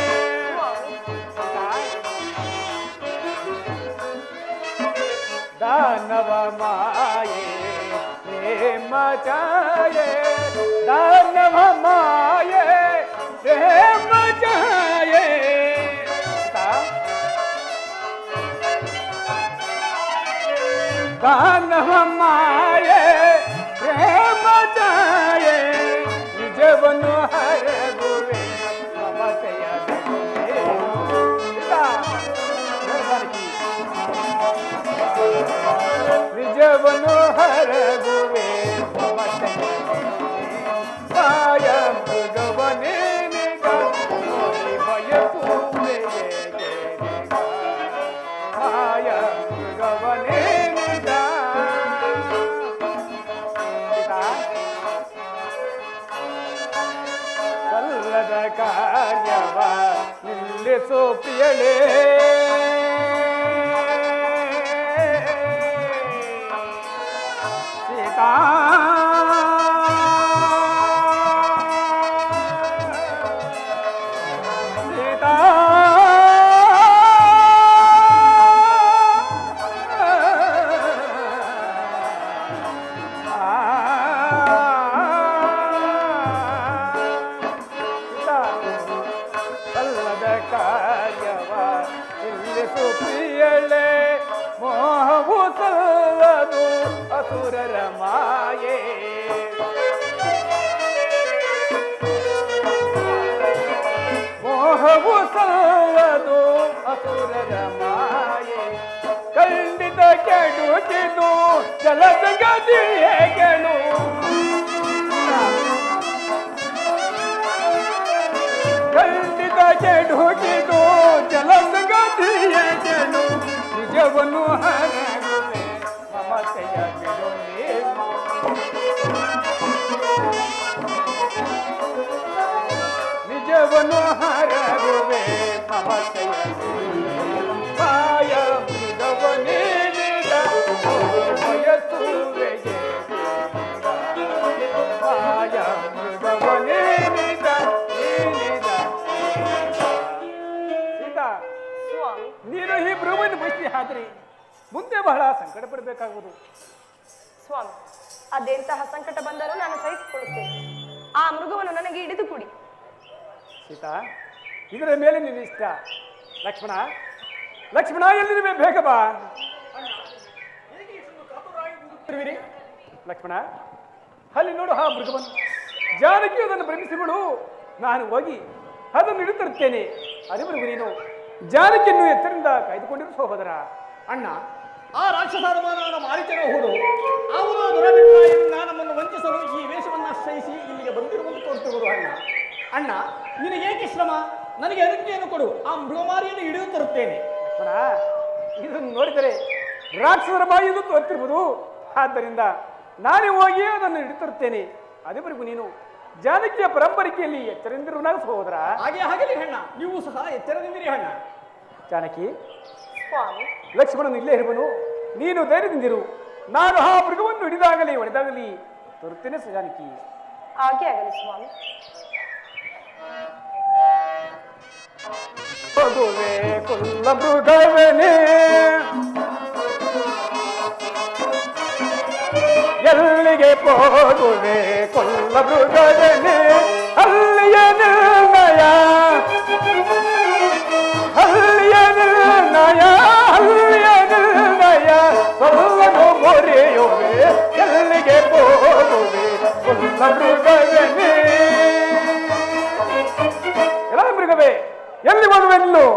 ದಾನವ ಮಾಯೆ ಪ್ರೇಮ ಛಾಯೆ ದಾನವ ಮಾಯೆ ಪ್ರೇಮ ಛಾಯೆ ದಾನವ ಮಾಯೆ ಪ್ರೇಮ ಛಾಯೆ ನಿಜವನ್ನು ಹರಗುವೆ ಮಮತೆಯ ಬೆಲೆ. ಇದ, ನಿರ್ಮಲಿಕೆ. ನಿಜವನ್ನು ಹರಗುವೆ ಮಮತೆಯ ಮಾಯ ಮೃಗವನೇ ನಿಗ ನೋಡಿ ಬಯಸುವೆ ಮಾಯ ಮೃಗವನೇ ನಿಗ ಸಲ್ಲದ ಕಾರ್ಯವ ನಿಲ್ಲಿಸು ಪ್ರಿಯಳೇ ಸೀತಾ ಸೀತಾ ಸಲ್ಲದ ಕಾರ್ಯವ ನಿಲ್ಲಿಸು ಪ್ರಿಯಳೆ ಮೋಹವು ಸಲ್ಲದು ಅಸುರರ ಮಾಯೆ ಮೋಹವು ಸಲ್ಲದು ಅಸುರರ ಮಾಯೆ ಖಂಡಿತ ಕೆಡುಕಿದು ಜಲದ ಗದಿಯೇ ಕೆಳು ಖಂಡಿತ ಕೆಡುಕಿದು ಜಲದ ಗದಿಯೇ ಕೆಳು ನಿಜವನ್ನು ಹರಗುವೆ ಮಮತೆಯ ಬಿಡುವೆ ನಿಜವನ್ನು ಹರಗುವೆ ಮಮತೆಯ ಮಾಯ ಮೃಗವನೇ ನಿಗ ಬಯಸುವೆಗೆ ಮಾಯ ಮೃಗವನೇ ನಿಗ ನೀನಿದ ಸೀತಾ ಸ್ವಾಮಿ ನೀನು ಈ ಮೃಗವನ್ನು ಬಯಸಿ ಆದ್ರೆ ಮುಂದೆ ಬಹಳ ಸಂಕಟ ಪಡಬೇಕಾಗುವುದು ಸ್ವಾಮಿ ಅದೆಂತಹ ಸಂಕಟ ಬಂದರೂ ನಾನು ಸಹಿಸಿಕೊಳ್ಳುತ್ತೇನೆ ಆ ಮೃಗವನ್ನು ನನಗೆ ಹಿಡಿದು ಕೊಡಿ ಸೀತಾ ಇದರ ಮೇಲೆ ನಿನ್ನ ಇಷ್ಟ ಲಕ್ಷ್ಮಣ ಲಕ್ಷ್ಮಣ ಎಲ್ಲಿರುವೆ ಬೇಗ ಬಾ ಇರುವಿರಿ? ಲಕ್ಷ್ಮಣ ಅಲ್ಲಿ ನೋಡು ಆ ಮೃಗವನ್ನು ಜಾನಕಿ ಅದನ್ನು ಭ್ರಮಿಸಿಬಿಡು ನಾನು ಹೋಗಿ ಅದನ್ನು ಹಿಡಿತಿರುತ್ತೇನೆ ಅರಿವರೆಗೂ ನೀನು ಜಾನಕಿಯನ್ನು ಎತ್ತರಿಂದ ಕಾಯ್ದುಕೊಂಡಿರು ಸಹೋದರ ಅಣ್ಣ ಆ ರಾಕ್ಷಸಾರಮಾನವನ ಮಾರಿಚನ ಹುಡು ಅವನು ದುರಭಿಪ್ರಾಯದಿಂದ ನಮ್ಮನ್ನು ವಂಚಿಸಲು ಈ ವೇಷವನ್ನು ಆಶ್ರಯಿಸಿ ಇಲ್ಲಿಗೆ ಬಂದಿರುವಂತ ತೋರುತ್ತಿರುವುದು ಅಣ್ಣ ಅಣ್ಣ ನಿನಗೇಕೆ ಶ್ರಮ ನನಗೆ ಅನುಜ್ಞೆಯನ್ನು ಕೊಡು ಆ ಮೃಗಮಾರಿಯನ್ನು ಹಿಡಿದು ತರುತ್ತೇನೆ ಲಕ್ಷ್ಮಣ ಇದನ್ನು ನೋಡಿದರೆ ರಾಕ್ಷಸರ ಬಾಯಿದು ತೋರ್ತಿರ್ಬೋದು ಆದ್ದರಿಂದ ನಾನೇ ಹೋಗಿ ಅದನ್ನು ಹಿಡಿತಿರುತ್ತೇನೆ ಅದೇವರೆಗೂ ನೀನು ಜಾನಕಿಯ ಪರಂಪರಿಕೆಯಲ್ಲಿ ಎಚ್ಚರಿಂದಿರುವನಾಗ ಸಹೋದರ ಹಾಗೆ ಆಗಲಿ ಅಣ್ಣ ನೀವು ಸಹ ಎಚ್ಚರದಿಂದಿರಿ ಅಣ್ಣ ಜಾನಕಿ ಸ್ವಾಮಿ ಲಕ್ಷ್ಮಣನು ಇಲ್ಲೇ ಇರುವನು ನೀನು ಧೈರ್ಯದಿಂದಿರು ನಾನು ಆ ಮೃಗವನ್ನು ಹಿಡಿದಾಗಲಿ ಹೊಡೆದಾಗಲಿ ತರುತ್ತೇನೆ ಸ ಜಾನಕಿ ಹಾಗೆ ಆಗಲಿ ಸ್ವಾಮಿ ಹೋಗುವೆ ಕುಲ್ಲ ಮೃಗವನೇ ಎಲ್ಲಿಗೆ ಹೋಗುವೆ ಕೊಲ್ಲ ಮೃಗವನೇ ಅಲ್ಲಿಯ ನಿರ್ಣಯ ಅಲ್ಲಿಯ ನಿರ್ಣಯ ಅಲ್ಲಿಯ ನಿರ್ಣಯ ಕೊಲ್ಲನು ಮೊರೆಯುವೆ ಎಲ್ಲಿಗೆ ಹೋಗುವೆ ಕೊಲ್ಲ ಮೃಗವನೇ ಎಲ್ಲ ಮೃಗವೇ ಎಲ್ಲಿ ಹೋಗುವೆ ನಿಲ್ಲು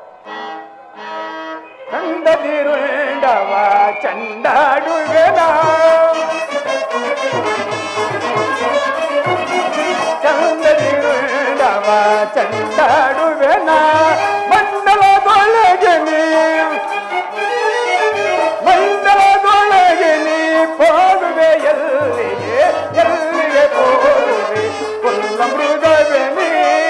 ಕಂಡದಿರುಂಡವ ಚಂಡಾಡುವೆನ ಚಂದದಿರುಂಡವ ಚಂಡಾಡುವೆನ ಮಂಡಲದೊಳಗೆ ನೀ ಮಂಡಲದೊಳಗೆ ನೀ ಹೋಗುವೆ ಎಲ್ಲಿಗೆ ಎಲ್ಲಿಗೆ ಹೋಗುವೆ ಕೊಲ್ಲ ಮೃಗವೇ ನೀ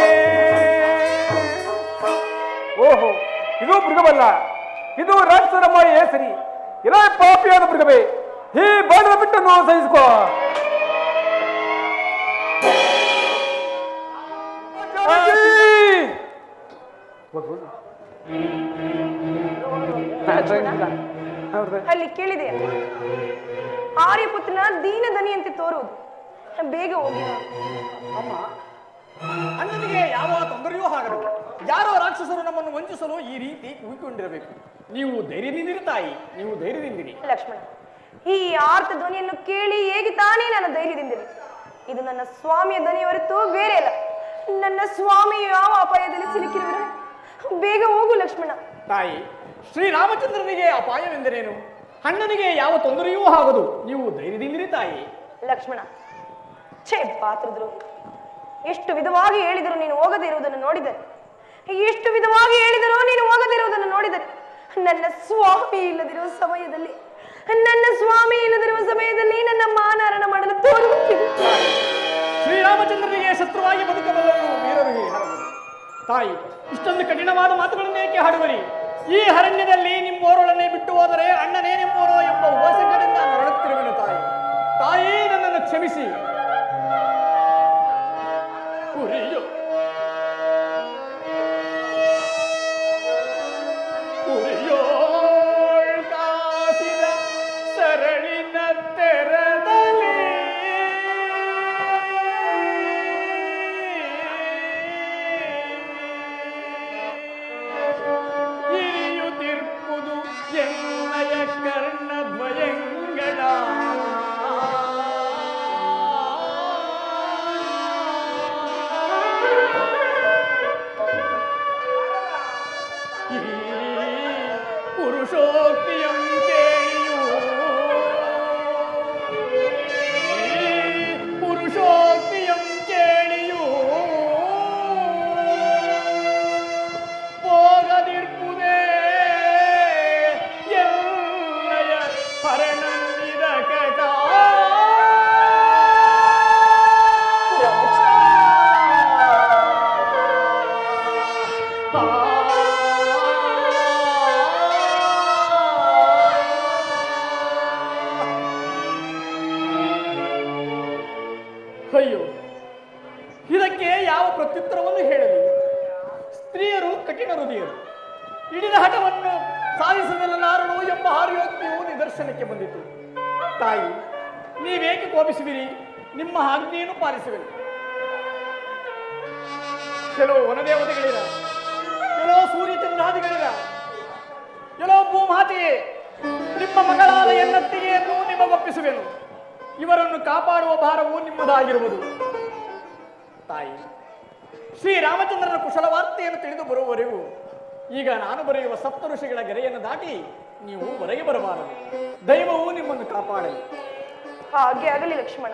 ಓಹೋ ಇದು ಮೃಗವಲ್ಲ ಇದು ರಾಕ್ಷಸರ ಮಾಯೆ ಸರಿ ಇಲ್ಲ ಪಾಪಿಯಾದ ಮೃಗವೇ ಈ ಬಾಣದ ಬಿಟ್ಟು ನಾವು ಸಹಿಸಿಕೋ ಹೋಗ್ಬೋದು ಅಲ್ಲಿ ಕೇಳಿದೆ ಆರ್ಯಪುತ್ರನ ದೀನ ದನಿಯಂತೆ ತೋರುವುದು ಬೇಗ ಹೋಗಿ ಅಮ್ಮ ಅಣ್ಣನಿಗೆ ಯಾವ ತೊಂದರೆಯೂ ಆಗದು ಯಾರೋ ರಾಕ್ಷಸರು ನಮ್ಮನ್ನು ವಂಚಿಸಲು ಈ ರೀತಿ ಕೂಗಿಕೊಂಡಿರಬೇಕು ನೀವು ಧೈರ್ಯದಿಂದಿರಿ ತಾಯಿ ನೀವು ಧೈರ್ಯದಿಂದಿರಿ ಲಕ್ಷ್ಮಣ ಈ ಆರ್ತ ಧ್ವನಿಯನ್ನು ಕೇಳಿ ಹೇಗೆ ತಾನೇ ನನ್ನ ಧೈರ್ಯದಿಂದಿರಿ ಇದು ನನ್ನ ಸ್ವಾಮಿಯ ಧ್ವನಿ ಹೊರತು ಬೇರೆ ಅಲ್ಲ ನನ್ನ ಸ್ವಾಮಿ ಯಾವ ಅಪಾಯದಲ್ಲಿ ಸಿಲುಕಿರುವರು ಬೇಗ ಹೋಗು ಲಕ್ಷ್ಮಣ ತಾಯಿ ಶ್ರೀರಾಮಚಂದ್ರನಿಗೆ ಅಪಾಯವೆಂದರೇನು ಅಣ್ಣನಿಗೆ ಯಾವ ತೊಂದರೆಯೂ ಆಗದು ನೀವು ಧೈರ್ಯದಿಂದಿರಿ ತಾಯಿ ಲಕ್ಷ್ಮಣ ಛೇ ಪಾತ್ರದ್ರು ಎಷ್ಟು ವಿಧವಾಗಿ ಹೇಳಿದರು ನೀನು ಹೋಗದೇ ಇರುವುದನ್ನು ನೋಡಿದರೆ ಎಷ್ಟು ವಿಧವಾಗಿ ಹೇಳಿದರೂ ನೀನು ಹೋಗದೇ ಇರುವುದನ್ನು ನೋಡಿದರೆ ನನ್ನ ಸ್ವಾಮಿ ಇಲ್ಲದಿರುವ ಸಮಯದಲ್ಲಿ ನನ್ನ ಸ್ವಾಮಿ ಇಲ್ಲದಿರುವ ಸಮಯದಲ್ಲಿ ನನ್ನ ಮಾನಹರಣ ಮಾಡಲು ತೋರುತ್ತಿದೆ ಶ್ರೀರಾಮಚಂದ್ರನಿಗೆ ಶತ್ರುವಾಗಿ ಬದುಕಬಲ್ಲರು ವೀರರು ಈ ಹರವರು ತಾಯಿ ಇಷ್ಟೊಂದು ಕಠಿಣವಾದ ಮಾತುಗಳನ್ನು ಏಕೆ ಹಾಡುವರಿ ಈ ಅರಣ್ಯದಲ್ಲಿ ನಿಮ್ಮೋರೊಡನೆ ಬಿಟ್ಟು ಹೋದರೆ ಅಣ್ಣನೇ ನಿಮ್ಮೋರೋ ಎಂಬ ಉಪಸಂಗದಿಂದ ನರಳುತ್ತಿರುವೆನು ತಾಯಿ ತಾಯಿ ನನ್ನನ್ನು ಕ್ಷಮಿಸಿ ಉರಿಯೋ ಉರಿಯೋಳ್ ಕಾಸಿದ ಸರಳಿನ ತೆರದಲ್ಲಿ ಇರಿಯುತ್ತಿರ್ಪುದು ಎನ್ನಯ ಕರ್ಣದ್ವಯಂಗಳ ಈ ಪುರುಷೋಕ್ತಿಯಂ ಕೇಳಿಯು ಈ ಪುರುಷೋಕ್ತಿಯಂ ಕೇಳಿಯು ಹೋಗದಿರ್ಪುದೇ ಎಲ್ಲಯ ಹರಣಂದಿದ ಕಟ ಅಯ್ಯೋ ಇದಕ್ಕೆ ಯಾವ ಪ್ರತ್ಯುತ್ತರವನ್ನು ಹೇಳಲಿ ಸ್ತ್ರೀಯರು ಕಠಿಣ ಹೃದಯರು ಹಿಡಿದ ಹಠವನ್ನು ಸಾಧಿಸಬಲ್ಲನಾರನು ಎಂಬ ಹಾರ್ಯೋಕ್ತಿಯು ನಿದರ್ಶನಕ್ಕೆ ಬಂದಿತು ತಾಯಿ ನೀವೇಕೆ ಕೋಪಿಸುವಿರಿ ನಿಮ್ಮ ಆಜ್ಞೆಯನ್ನು ಪಾಲಿಸುವಿರಿ ಕೆಲವು ವನದೇವತೆಗಳಿರ ಕೆಲವು ಸೂರ್ಯಚಂದ್ರಾದಿಗಳಿರ ಕೆಲವು ಭೂಮಾತೆಯೇ ನಿಮ್ಮ ಮಗಳಾದ ಎನ್ನತ್ತಿಗೆಯನ್ನು ನಿಮಗೊಪ್ಪಿಸುವೆನು ಇವರನ್ನು ಕಾಪಾಡುವ ಭಾರವು ನಿಮ್ಮದಾಗಿರುವುದು ತಾಯಿ ಶ್ರೀರಾಮಚಂದ್ರನ ಕುಶಲ ವಾರ್ತೆಯನ್ನು ತಿಳಿದು ಬರುವವರೆಗೂ ಈಗ ನಾನು ಬರೆಯುವ ಸಪ್ತ ಋಷಿಗಳ ಗೆರೆಯನ್ನು ದಾಟಿ ನೀವು ಹೊರಗೆ ಬರಬಾರದು ದೈವವು ನಿಮ್ಮನ್ನು ಕಾಪಾಡಲಿ ಹಾಗೆ ಆಗಲಿ ಲಕ್ಷ್ಮಣ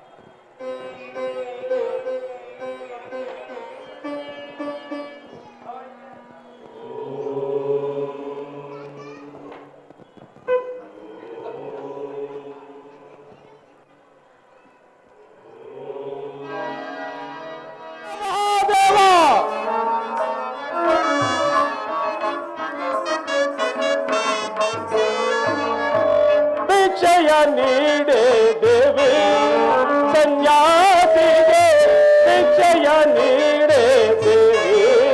ಭಿಕ್ಷೆಯ ನೀಡೆ ದೇವಿ ಸನ್ಯಾಸಿಗೆ ಭಿಕ್ಷೆಯ ನೀಡೆ ದೇವಿ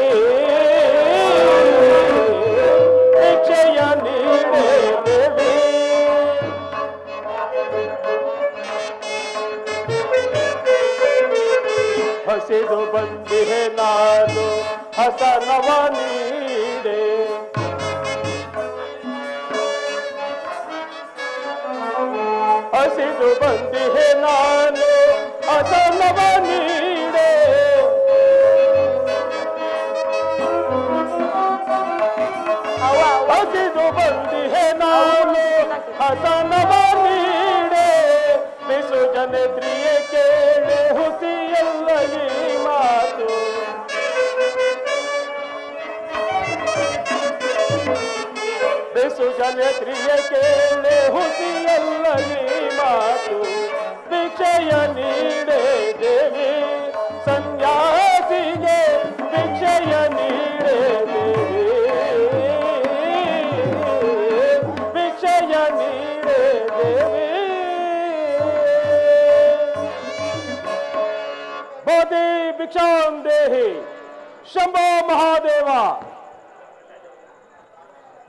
ಭಿಕ್ಷೆಯ ನೀಡೆ ದೇವಿ ಹಸಿದು ಬಂದಿಹೆ ನಾನು ಹಸನವ ನೀಡೆ ಹಸಿದು ಬಂದಿಹೆ ನಾನು ಹಸನವ ನೀಡೆ ಹಸಿದು ಬಂದಿಹೆ ನಾನು ಹಸನವ ನೀಡೆ ಬಿಸು ಜನತ್ರಿಯ ಕೇಳೆ ಹುಸಿಯಲ್ಲ ಈ ಮಾತು ಬೆಸು ಜನತ್ರಿಯ ಕೇಳೆ ಹುಸಿಯಲ್ಲ ಈ ಮಾತು ಭಿಕ್ಷೆಯ ನೀಡೆ ದೇವಿ ಸನ್ಯಾಸಿಗೆ ಭಿಕ್ಷೆಯ ನೀಡೆ ದೇವಿ ಭಿಕ್ಷೆಯ ನೀಡೆ ದೇವಿ ಬೋಧಿ ಭಿಕ್ಷಾಂ ದೇಹಿ ಶಂಭೋ ಮಹಾದೇವ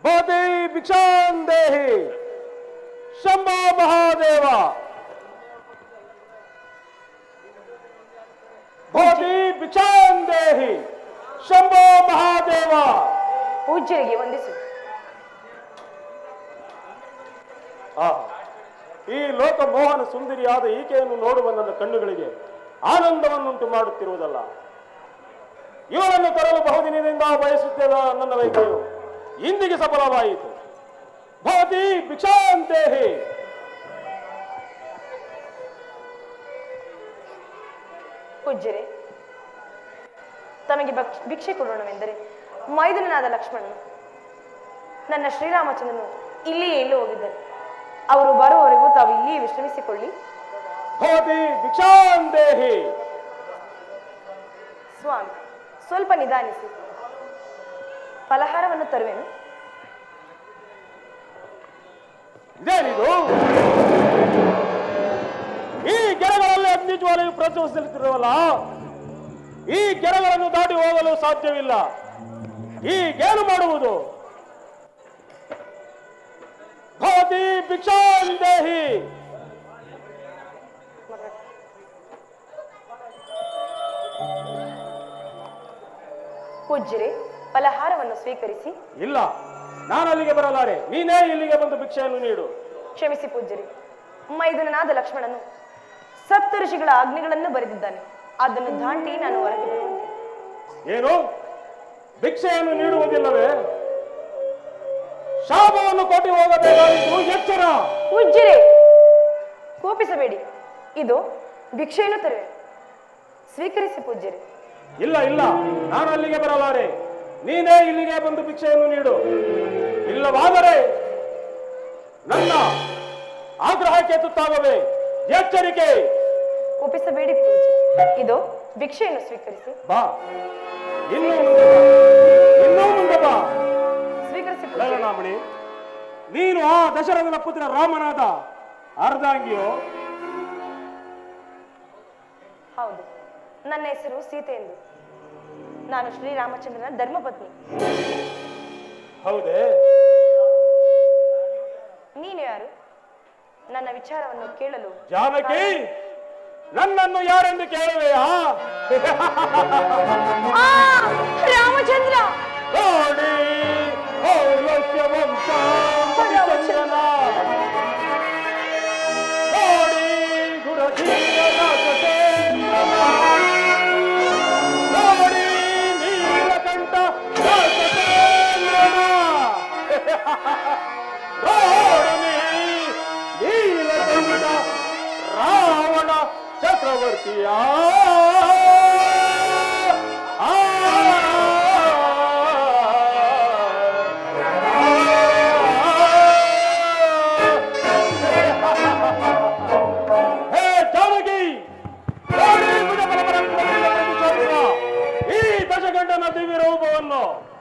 ಭವತಿ ಭಿಕ್ಷಾಂ ದೇಹಿ ಶಂಭೋ ಮಹಾದೇವ ಭವತಿ ಭಿಕ್ಷಾಂ ದೇಹಿ ಶಂಭೋ ಮಹಾದೇವ ಪೂಜ್ಯರಿಗೆ ವಂದಿಸು ಆ, ಈ ಲೋಕ ಮೋಹನ ಸುಂದರಿಯಾದ ಈಕೆಯನ್ನು ನೋಡುವ ನನ್ನ ಕಣ್ಣುಗಳಿಗೆ ಆನಂದವನ್ನುಂಟು ಮಾಡುತ್ತಿರುವುದಲ್ಲ ಇವಳನ್ನು ತರಲು ಬಹುದಿನದಿಂದ ಬಯಸುತ್ತಿದ್ದ ನನ್ನ ವೈದ್ಯರು ಇಂದಿಗೆ ಸಫಲವಾಯಿತು ಭವತಿ ಭಿಕ್ಷಾಂತೇಹಿ ಪೂಜ್ಯರೇ ತಮಗೆ ಭಕ್ಷ- ಭಿಕ್ಷೆ ಕೊಡೋಣವೆಂದರೆ ಮೈದುನನಾದ ಲಕ್ಷ್ಮಣನು ನನ್ನ ಶ್ರೀರಾಮಚಂದ್ರನು ಇಲ್ಲಿಯೇ ಎಲ್ಲೋ ಹೋಗಿದ್ದಾರೆ ಅವರು ಬರುವವರೆಗೂ ತಾವು ಇಲ್ಲಿಯೇ ವಿಶ್ರಮಿಸಿಕೊಳ್ಳಿ ಭವತಿ ಭಿಕ್ಷಾಂತೇಹಿ ಸ್ವಾಮಿ ಸ್ವಲ್ಪ ನಿಧಾನಿಸಿ ಫಲಹಾರವನ್ನು ತರುವೆನು ಇದೇನಿದು ಈ ಗೆರೆಗಳಲ್ಲಿ ಅಗ್ನಿ ಜ್ವಾಲೆಯು ಪ್ರಜ್ವಲಿಸುತ್ತಿರುವಲ್ಲ ಈ ಗೆರೆಗಳನ್ನು ದಾಟಿ ಹೋಗಲು ಸಾಧ್ಯವಿಲ್ಲ ಈಗೇನು ಮಾಡುವುದು ಭವತಿ ಭಿಕ್ಷಾಂದೇಹಿ ಪೂಜ್ಯರೇ ಫಲಹಾರವನ್ನು ಸ್ವೀಕರಿಸಿ ಇಲ್ಲ ನಾನು ಅಲ್ಲಿಗೆ ಬರಲಾರೆ ನೀನೇ ಇಲ್ಲಿಗೆ ಬಂದು ಭಿಕ್ಷೆಯನ್ನು ನೀಡು ಕ್ಷಮಿಸಿ ಪೂಜ್ಯರೇ ಮೈದುನನಾದ ಲಕ್ಷ್ಮಣನು ಸಪ್ತ ಋಷಿಗಳ ಆಜ್ಞೆಗಳನ್ನು ಬರೆದಿದ್ದಾನೆ ಅದನ್ನು ದಾಟಿ ನಾನು ಹೊರಗೆ ಬರುವಂತೆ ಏನು ಭಿಕ್ಷೆಯನ್ನು ನೀಡುವುದಿಲ್ಲವೇ ಶಾಪವನ್ನು ಕೊಟ್ಟು ಹೋಗಬೇಕಾಗಿತ್ತು ಎಚ್ಚರ ಪೂಜ್ಯರೇ ಕೋಪಿಸಬೇಡಿ ಇದು ಭಿಕ್ಷೆಯನ್ನು ತರುವೆ ಸ್ವೀಕರಿಸಿ ಪೂಜ್ಯರೇ ಇಲ್ಲ ಇಲ್ಲ ನಾನು ಅಲ್ಲಿಗೆ ಬರಲಾರೆ ನೀನೇ ಇಲ್ಲಿಗೆ ಬಂದು ಭಿಕ್ಷೆಯನ್ನು ನೀಡು ಇಲ್ಲವಾದರೆ ನನ್ನ ಆಗ್ರಹಕ್ಕೆ ತುತ್ತಾಗವೆ ಎಚ್ಚರಿಕೆ ಕೋಪಿಸಬೇಡಿ ಪೂಜ್ಯ ಇದು ಭಿಕ್ಷೆಯನ್ನು ಸ್ವೀಕರಿಸಿ ಬಾ ಇನ್ನೂ ಮುಂದೆ ಬಾ ಇನ್ನೂ ಮುಂದೆ ಬಾ ಸ್ವೀಕರಿಸಿ ಪೂಜ್ಯರೇ. ಲಲನಾಮಣಿ ನೀನು ಆ ದಶರಥನ ಪುತ್ರ ರಾಮನಾದ ಅರ್ಧಾಂಗಿಯೋ ಹೌದು ನನ್ನ ಹೆಸರು ಸೀತೆ ಎಂದು ನಾನು ಶ್ರೀರಾಮಚಂದ್ರನ ಧರ್ಮಪತ್ನಿ ಹೌದೇ ನೀನು ಯಾರು ನನ್ನ ವಿಚಾರವನ್ನು ಕೇಳಲು ಜಾನಕಿ ನನ್ನನ್ನು ಯಾರೆಂದು ಕೇಳುವೆಯಾ ಆ, ರಾಮಚಂದ್ರ ನೋಡಿ ಪೌಲಸ್ಯ ವಂಶ ಪರಿಚಂದ್ರನ. ನೋಡಿ ಗುರಧೀರ ರಾಜಸೇಂದ್ರನ. ನೋಡಿ ನೀಲಕಂಠ ರಾಜಸೇಂದ್ರನ. ನೋಡಿ ನೀಲಕಂಠ ರಾವಣ ಚಕ್ರವರ್ತಿಯ ಹೇ ಜಾನಕಿ ನೋಡಿ ಭುಜಬಲ ಪರಂಪರೆಯಿಂದ ಪ್ರತಿಷ್ಠಾಪಿಸುವ ಈ ದಶಗಂಡನ ದಿವ್ಯ ರೂಪವನ್ನು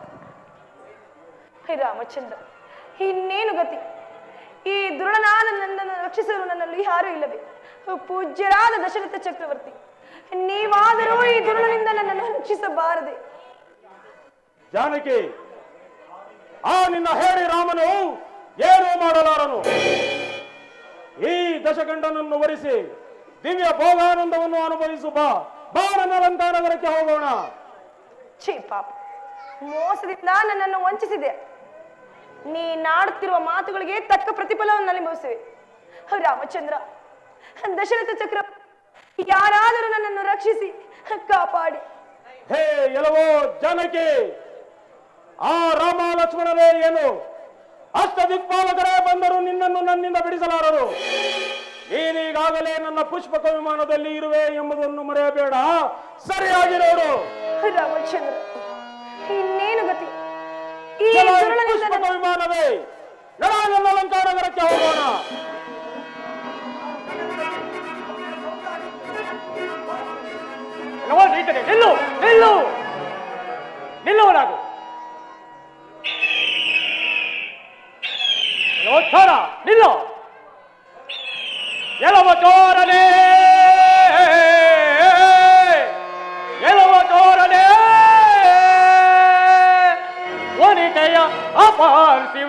ಹೇ ರಾಮಚಂದ್ರ ಇನ್ನೇನು ಗತಿ ಈ ದುರುಳನಾದ ನನ್ನನ್ನು ರಕ್ಷಿಸಲು ನನ್ನಲ್ಲಿ ಯಾರೂ ಇಲ್ಲವೇ ಪೂಜ್ಯರಾದ ದಶರಥ ಚಕ್ರವರ್ತಿ ನೀವಾದರೂ ಈ ದುರುಳನಿಂದ ನನ್ನನ್ನು ರಕ್ಷಿಸಬಾರದೆ ಜಾನಕಿ ಆ ನಿನ್ನ ಹೇಳಿ ರಾಮನು ಏನೂ ಮಾಡಲಾರನು ಈ ದಶಗಂಡನನ್ನು ವರಿಸಿ ದಿವ್ಯ ಭೋಗಾನಂದವನ್ನು ಅನುಭವಿಸು ಬಾ ಬಾ ನನ್ನ ಲಂಕಾನಗರಕ್ಕೆ ಹೋಗೋಣ ಛೀ ಪಾಪ ಮೋಸದಿಂದ ನನ್ನನ್ನು ವಂಚಿಸಿದೆ ನೀನಾಡುತ್ತಿರುವ ಮಾತುಗಳಿಗೆ ತಕ್ಕ ಪ್ರತಿಫಲವನ್ನು ಅನುಭವಿಸಿವೆ ರಾಮಚಂದ್ರ ದಶರಥ ಚಕ್ರ ಯಾರಾದರೂ ನನ್ನನ್ನು ರಕ್ಷಿಸಿ ಕಾಪಾಡಿ ಹೇ ಎಲವೋ ಜಾನಕಿ ಆ ರಾಮ ಲಕ್ಷ್ಮಣರೇ ಏನು ಅಷ್ಟ ದಿಕ್ಪಾಲಕರೇ ಬಂದರು ನಿನ್ನನ್ನು ನನ್ನಿಂದ ಬಿಡಿಸಲಾರರು ನೀನೀಗಾಗಲೇ ನನ್ನ ಪುಷ್ಪಕ ವಿಮಾನದಲ್ಲಿ ಇರುವೆ ಎಂಬುದನ್ನು ಮರೆಯಬೇಡ ಸರಿಯಾಗಿ ನೋಡು ರಾಮಚಂದ್ರ ಇನ್ನೇನು ಗತಿ ಈ ಚಲೋ, ಈ ದುರುಳನಿಂದ ಪುಷ್ಪಕ ನನ್ನ- ವಿಮಾನವೇ ನಡ ನನ್ನ ಲಂಕಾನಗರಕ್ಕೆ ಹೋಗೋಣ ರೈತರೇ ನಿಲ್ಲು ನಿಲ್ಲು ನಿಲ್ಲುವನಾಗು ಚೋರ ನಿಲ್ಲು ಎಲವ ಚೋರನೇ ಎಲವ ಚೋರನೇ ವನಿತೆಯ ಅಪಾರಿಸಿ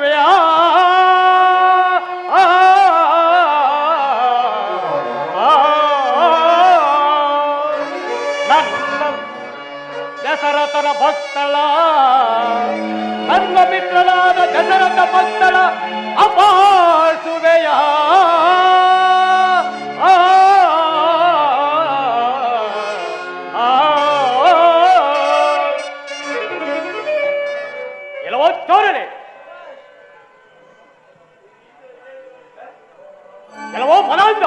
ದಶರಥನ ಭಕ್ತಳ ನನ್ನ ಮಿತ್ರನಾದ ದಶರಥ ಭಕ್ತಳ ಅಪಾಸುವೆಯ ಆ, ಆ, ಎಲ್ಲವೋ ಚೋರನೆ ಎಲ್ಲವೋ ಫಲಾಂತ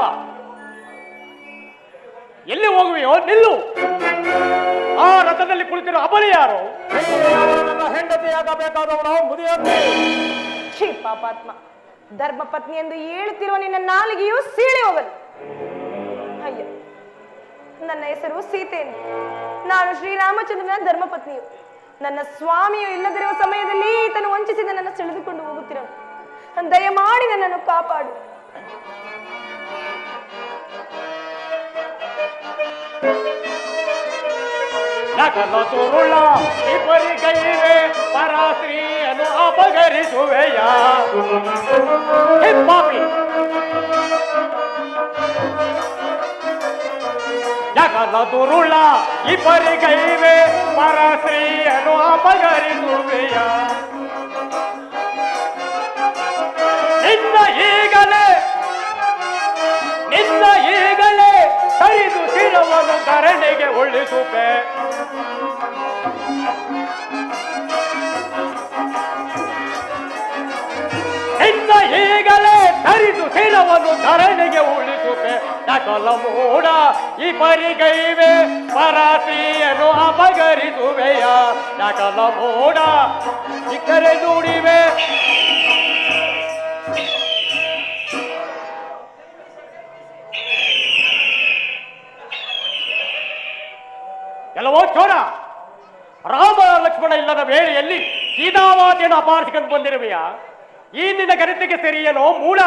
ಎಲ್ಲಿ ಹೋಗುವೆಯೋ ನಿಲ್ಲು ಆ ರಥದಲ್ಲಿ ಕುಳಿತಿರೋ ಅಬಲಿ ಯಾರು ನನ್ನ ಹೆಂಡತಿಯಾಗಬೇಕಾದವನು ಮುದಿಯಂತೆ ಛೀ ಪಾಪಾತ್ಮ ಧರ್ಮ ಪತ್ನಿ ಎಂದು ಹೇಳುತ್ತಿರುವ ನಿನ್ನ ನಾಲಿಗೆಯು ಸೀಳಿ ಹೋಗದು ಅಯ್ಯ ನನ್ನ ಹೆಸರು ಸೀತೆ ಎಂದು ನಾನು ಶ್ರೀರಾಮಚಂದ್ರನ ಧರ್ಮಪತ್ನಿಯು ನನ್ನ ಸ್ವಾಮಿಯು ಇಲ್ಲದಿರುವ ಸಮಯದಲ್ಲಿ ಈತನು ವಂಚಿಸಿದ ನನ್ನ ಸೆಳೆದುಕೊಂಡು ಹೋಗುತ್ತಿರನು ದಯಮಾಡಿ ನನ್ನನ್ನು ಕಾಪಾಡು ನಕಲ ತುರುಳ ಇಬ್ಬರಿಗೈವೆ ಪರಾಶ್ರೀಯನ್ನು ಅಪಗರಿಸುವೆಯ ಹೇ ಪಾಪಿ ನಕಲ ತುರುಳ ಇಬ್ಬರಿಗೈವೆ ಪರಾಶ್ರೀಯನ್ನು ಅಪಗರಿಸುವೆಯ ನಿನ್ನ ಈಗಲೇ ನಿನ್ನ ಈಗಲೇ ಹರಿದು ಶಿರವನ್ನು ಧರಣಿಗೆ ಉಳಿಸುವೆ ನಿನ್ನ ಈಗಲೇ ಧರಿದು ಶಿರವನ್ನು ಧರಣಿಗೆ ಉಳಿಸುವೆ ನಕಲ ಮೂಡ ಈ ಪರಿಗೈವೆ ಪರಾತಿಯನ್ನು ಅಪಗರಿಸುವೆಯ ನಕಲ ಮೂಡ ಇಕ್ಕರೆ ನುಡಿವೆ ಎಲ್ಲವೋ ಚೋರ ರಾಮ ಲಕ್ಷ್ಮಣ ಇಲ್ಲದ ವೇಳೆಯಲ್ಲಿ ಸೀತಾಮಾತೆಯನ್ನು ಅಪಹರಿಸಿಕೊಂಡು ಬಂದಿರುವೆಯ ಈ ನಿನ್ನ ಗಣಿತಿಗೆ ಸರಿಯೇನೋ ಮೂಡ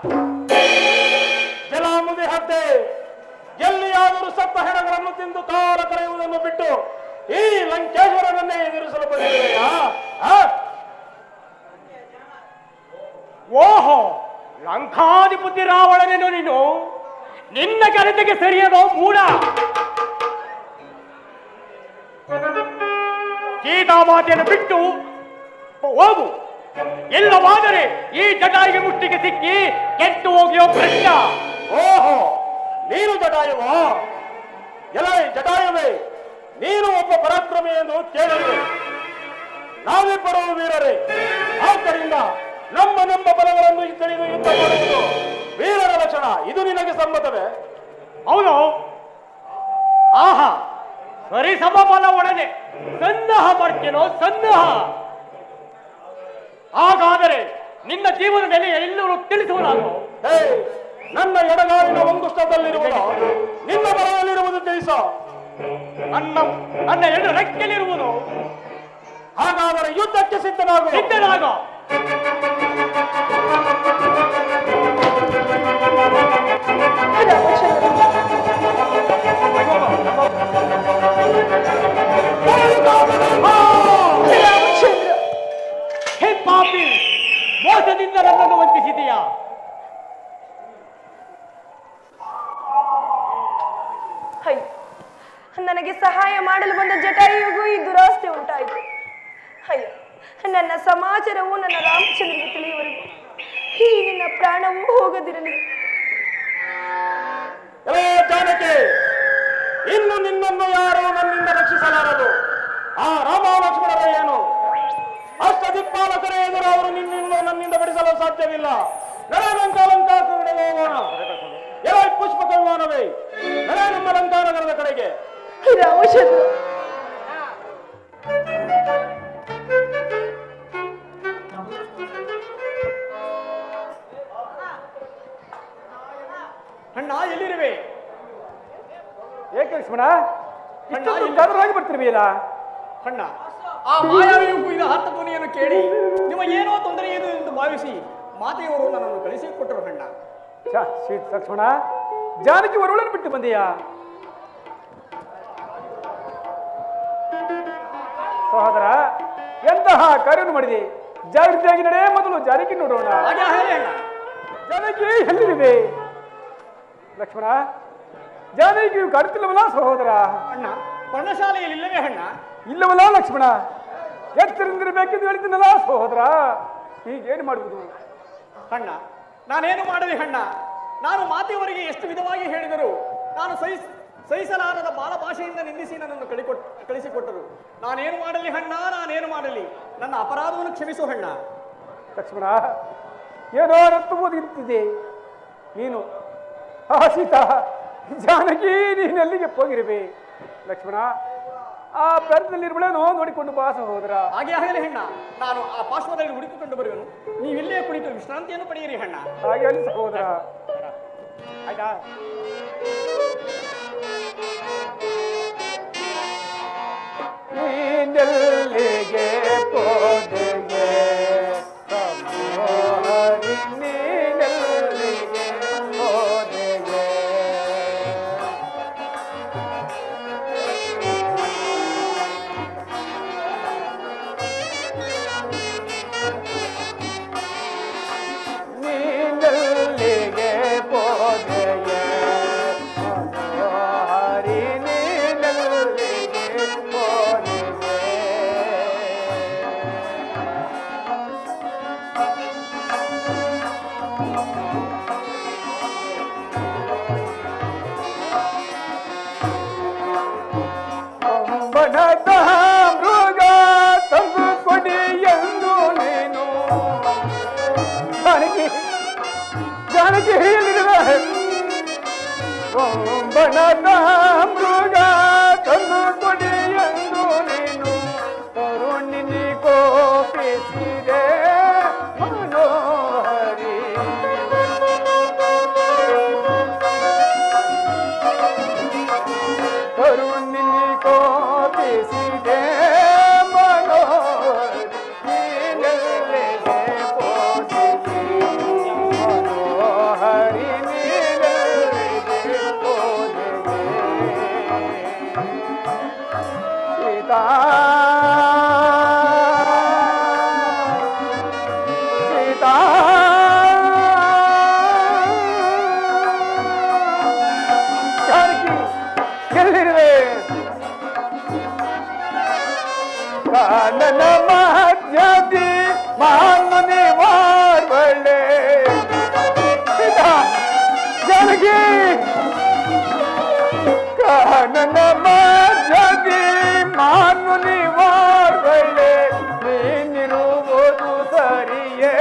ಜಲ ಮುದಿ ಹದ್ದೆ ಎಲ್ಲಿಯಾದರೂ ಸತ್ತ ಹೆಣಗಳನ್ನು ತಿಂದು ಕಾಲ ಕಳೆಯುವುದನ್ನು ಬಿಟ್ಟು ಈ ಲಂಕೇಶ್ವರನನ್ನೇ ಎದುರಿಸಲು ಬಂದಿರುವೆಯಾ ಆ? ಓಹೋ ಲಂಕಾಧಿಪತಿ ರಾವಣನೇನು ನೀನು ನಿನ್ನ ಗಣಿತಿಗೆ ಸರಿಯೇನೋ ಮೂಡ ಸೀತಾಮಾತೆಯನ್ನು ಬಿಟ್ಟು ಹೋಗು ಇಲ್ಲವಾದರೆ ಈ ಜಟಾಯಿಗೆ ಮುಷ್ಟಿಗೆ ಸಿಕ್ಕಿ ಕೆಟ್ಟು ಹೋಗಿಯೋ ಪ್ರಶ್ನ ಓಹೋ ನೀನು ಜಟಾಯುವ ಎಲ್ಲ ಜಟಾಯುವೆ ನೀನು ಒಬ್ಬ ಪರಾಕ್ರಮಿ ಎಂದು ಕೇಳಿರುವೆ ನಾವಿಬ್ಬರು ವೀರರೇ ಆದ್ದರಿಂದ ನಮ್ಮ ನಮ್ಮ ಬಲಗಳನ್ನು ತಿಳಿದು ಯುದ್ಧ ಮಾಡುವುದು ವೀರರ ಲಕ್ಷಣ ಇದು ನಿನಗೆ ಸಮ್ಮತವೇ ಹೌದು ಆಹಾ ಸರಿ ಸಮಬಲ ಒಡನೆ ಸನ್ನಾಹ ಮಾಡ್ತೇನೋ ಸನ್ನಾಹ ಹಾಗಾದರೆ ನಿನ್ನ ಜೀವನ ನೆಲೆ ಎಲ್ಲರೂ ತಿಳಿಸುವ ನಾನು ಹೇ ನನ್ನ ಎಡಗಾಲಿನ ಒಂಗುಷ್ಟದಲ್ಲಿರುವುದು ನಿನ್ನ ಬಲದಲ್ಲಿರುವುದು ತಿಳಿಸೋ ನನ್ನ ನನ್ನ ಎರಡು ರೆಕ್ಕೆಲಿರುವುದು ಹಾಗಾದರೆ ಯುದ್ಧಕ್ಕೆ ಸಿದ್ಧನಾಗು ಸಿದ್ಧನಾಗ ರಾಮಚಂದ್ರ ರಾಮಚಂದ್ರ ಹೇ ಪಾಪಿ ಮೋಸದಿಂದ ನನ್ನನ್ನು ವಂಚಿಸಿದೀಯಾ ಅಯ್ಯ ನನಗೆ ಸಹಾಯ ಮಾಡಲು ಬಂದ ಜಟಾಯುಗೂ ಈ ದುರಾಸ್ತಿ ಉಂಟಾಯಿತು ಅಯ್ಯ ನನ್ನ ಸಮಾಚಾರವು ನನ್ನ ರಾಮಚಂದ್ರನಿಗೆ ತಿಳಿಯುವವರೆಗೂ ಈ ನಿನ್ನ ಪ್ರಾಣವೂ ಹೋಗದಿರಲಿ ಎಲೇ ಜಾನಕಿ ಇನ್ನು ನಿನ್ನನ್ನು ಯಾರು ನನ್ನಿಂದ ರಕ್ಷಿಸಲಾರದು ಆ ರಾಮ ಲಕ್ಷ್ಮಣರ ಏನು ಅಷ್ಟ ದಿಕ್ಪಾಲಕರ ಎದುರು ಅವರು ನಿನ್ನನ್ನು ನನ್ನಿಂದ ಬಿಡಿಸಲು ಸಾಧ್ಯವಿಲ್ಲ ನಡೆ ಲಂಕಾ ಲಂಕಾ ಕಡೆಗೆ ಹೋಗೋಣ ಎಲೈ ಪುಷ್ಪಕ ವಿಮಾನವೇ ನಡೆ ನಮ್ಮ ಲಂಕಾನಗರದ ಕಡೆಗೆ ರಾಮಚಂದ್ರ ಅಣ್ಣ ಎಲ್ಲಿರುವೆ ಏಕೆ ಲಕ್ಷ್ಮಣ ಇಷ್ಟೊಂದು ಗಾಬರಾಗಿ ಬರ್ತಿರ್ತೀಯಲ್ಲ ಅಣ್ಣ ಆ ಮಾಯಾವಿಯು ಕುಯ್ದ ಹತ್ತ ಧ್ವನಿಯನ್ನು ಕೇಳಿ ನಿಮಗೇನೋ ತೊಂದರೆ ಏನು ಎಂದು ಭಾವಿಸಿ ಮಾತೆಯವರು ನನ್ನನ್ನು ಕಳಿಸಿಕೊಟ್ಟರು ಅಣ್ಣ ಛ, ಶೀಟ್ ಲಕ್ಷ್ಮಣ ಜಾನಕಿ ಒರಳನ್ನು ಬಿಟ್ಟು ಬಂದೀಯಾ ಸಹೋದರ ಎಂತಹ ಕಾರ್ಯವನ್ನು ಮಾಡಿದೆ ಜಾಗೃತಿಯಾಗಿ ನಡೆ ಮೊದಲು ಜಾನಕಿ ನೋಡೋಣ ಹಾಗೆ ಹೇಳಿ ಅಣ್ಣ ಜಾನಕಿ ಎಲ್ಲಿದೆ ಲಕ್ಷ್ಮಣ ಜಾನಕಿಯು ಕಾಡುತ್ತಿಲ್ಲವಲ್ಲ ಸಹೋದರ ಅಣ್ಣ ಪರ್ಣಶಾಲೆಯಲ್ಲಿ ಇಲ್ಲವೇ ಅಣ್ಣ ಇಲ್ಲವಲ್ಲ ಲಕ್ಷ್ಮಣ ಎಚ್ಚರಿಂದಿರಬೇಕೆಂದು ಹೇಳಿದ್ದನಲ್ಲ ಸಹೋದರ ಹೀಗೇನು ಮಾಡುವುದು ಅಣ್ಣ ನಾನೇನು ಮಾಡಲಿ ಅಣ್ಣ ನಾನು ಮಾತೆಯವರಿಗೆ ಎಷ್ಟು ವಿಧವಾಗಿ ಹೇಳಿದರು ನಾನು ಸಹಿಸ್ ಸಹಿಸಲಾರದ ಬಾಲ ಭಾಷೆಯಿಂದ ನಿಂದಿಸಿ ನನ್ನನ್ನು ಕಳಿಕೊಟ್ ಕಳಿಸಿಕೊಟ್ಟರು ನಾನೇನು ಮಾಡಲಿ ಅಣ್ಣ ನಾನೇನು ಮಾಡಲಿ ನನ್ನ ಅಪರಾಧವನ್ನು ಕ್ಷಮಿಸು ಅಣ್ಣ ಲಕ್ಷ್ಮಣ ಏನೋ ರಕ್ತಬೋದಿರುತ್ತಿದೆ ನೀನು ಆ ಸೀತಾ ಜಾನಕಿ ನೀನೆಲ್ಲಿಗೆ ಹೋಗಿರುವೆ ಲಕ್ಷ್ಮಣ ಆ ಪ್ರಾಂತದಲ್ಲಿರುವಳೇನೋ ನೋಡಿಕೊಂಡು ಬಾ ಸಹೋದರ ಹಾಗೆ ಆಗಲಿ ಅಣ್ಣ ನಾನು ಆ ಪಾರ್ಶ್ವದಲ್ಲಿ ಹುಡುಕಿಕೊಂಡು ಬರುವೆನು ನೀವಿಲ್ಲೇ ಕುಳಿತು ವಿಶ್ರಾಂತಿಯನ್ನು ಪಡೆಯಿರಿ ಅಣ್ಣ ಹಾಗೆ ಅಲ್ಲಿ ಸಹೋದರ ಆಯ್ತಾ ನೀನೆಲ್ಲಿಗೆ ಹೋದೆಗೆ ಕಮ್ಮೋಹರಿ ನೀನೆಲ್ಲಿಗೆ ಹೋದೆಗೆ ನೀನೆಲ್ಲಿಗೆ ಹೋದೆಗೆ ಮನೋಹರಿ ನೀನೆಲ್ಲಿಗೆ ಹೋದೆಗೆ ಅಂಬನದ ಮೃಗ ತಂದು ಕೊಡಿ ಎಂದು ನೀನು ಜಾನಕಿ ಜಾನಕಿ ಹೇಳಿರುವ ಅಂಬನದ ಮೃಗ ತಂದು ಕೊಡಿ ಎಂದು ನೀನು ಕರುಣಿನಿ ಕೋಪಿಸಿದೆ ಮನೋಹರಿ ಕರುಣಿನಿ ಕೋಪಿಸಿದೆ ಮನೋಹರಿ ನೀನೆಲ್ಲಿಗೆ ಹೋದಿಗೆ ಮನೋಹರಿ ನೀನೆಲ್ಲಿಗೆ ಹೋದಿಗೆ ಸೀತಾ ಸೀತಾ ಜಾನಕಿ ಎಲ್ಲಿರುವೆ ಕಾನನ ಮಧ್ಯದಿ ಮಾನ್ಮನಿ ವಾರ್ವಳೆ ಸೀತಾ ಜಾನಕಿ ಕಾನನ ಮಧ್ಯದಿ ಮಾನ್ಮನಿ ವಾರ್ವಳೆ ನೀನಿರುವುದು ಸರಿಯೇ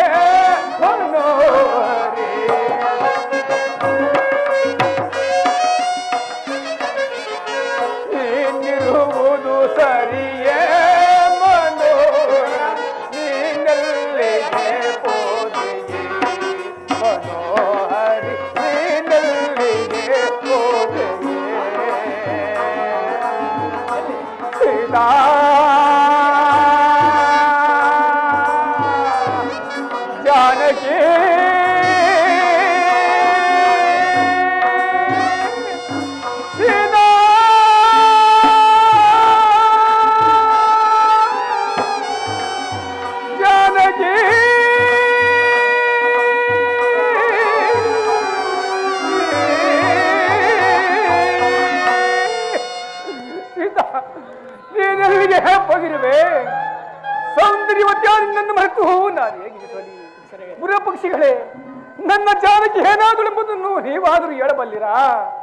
ಮನೋಹರಿ ನೀನಿರುವುದು ಸರಿಯೇ ಮನೋಹರ ನೀನಲ್ಲಿಗೆ ಹೋದೆಯೇ ಮನೋಹರಿ ನೀನಲ್ಲಿಗೆ ಹೋದೆಯೇ ಸೀತಾ ಜಾನಕಿ ಸೀತಾ ಜಾನಕಿ ಸೀತಾ ನೀನೆಲ್ಲಿಗೆ ಹೋಗಿರುವೆ ಸೌಂದರ್ಯವತ್ಯಾದ ನನ್ನ ಮರೆತು ನಾನು ಹೇಗಿರಿಸಲಿ ಮುರ ಪಕ್ಷಿಗಳೇ ನನ್ನ ಜಾನಕಿ ಏನಾದಳು ಎಂಬುದನ್ನು ನೀವಾದರೂ ಹೇಳಬಲ್ಲಿರಾ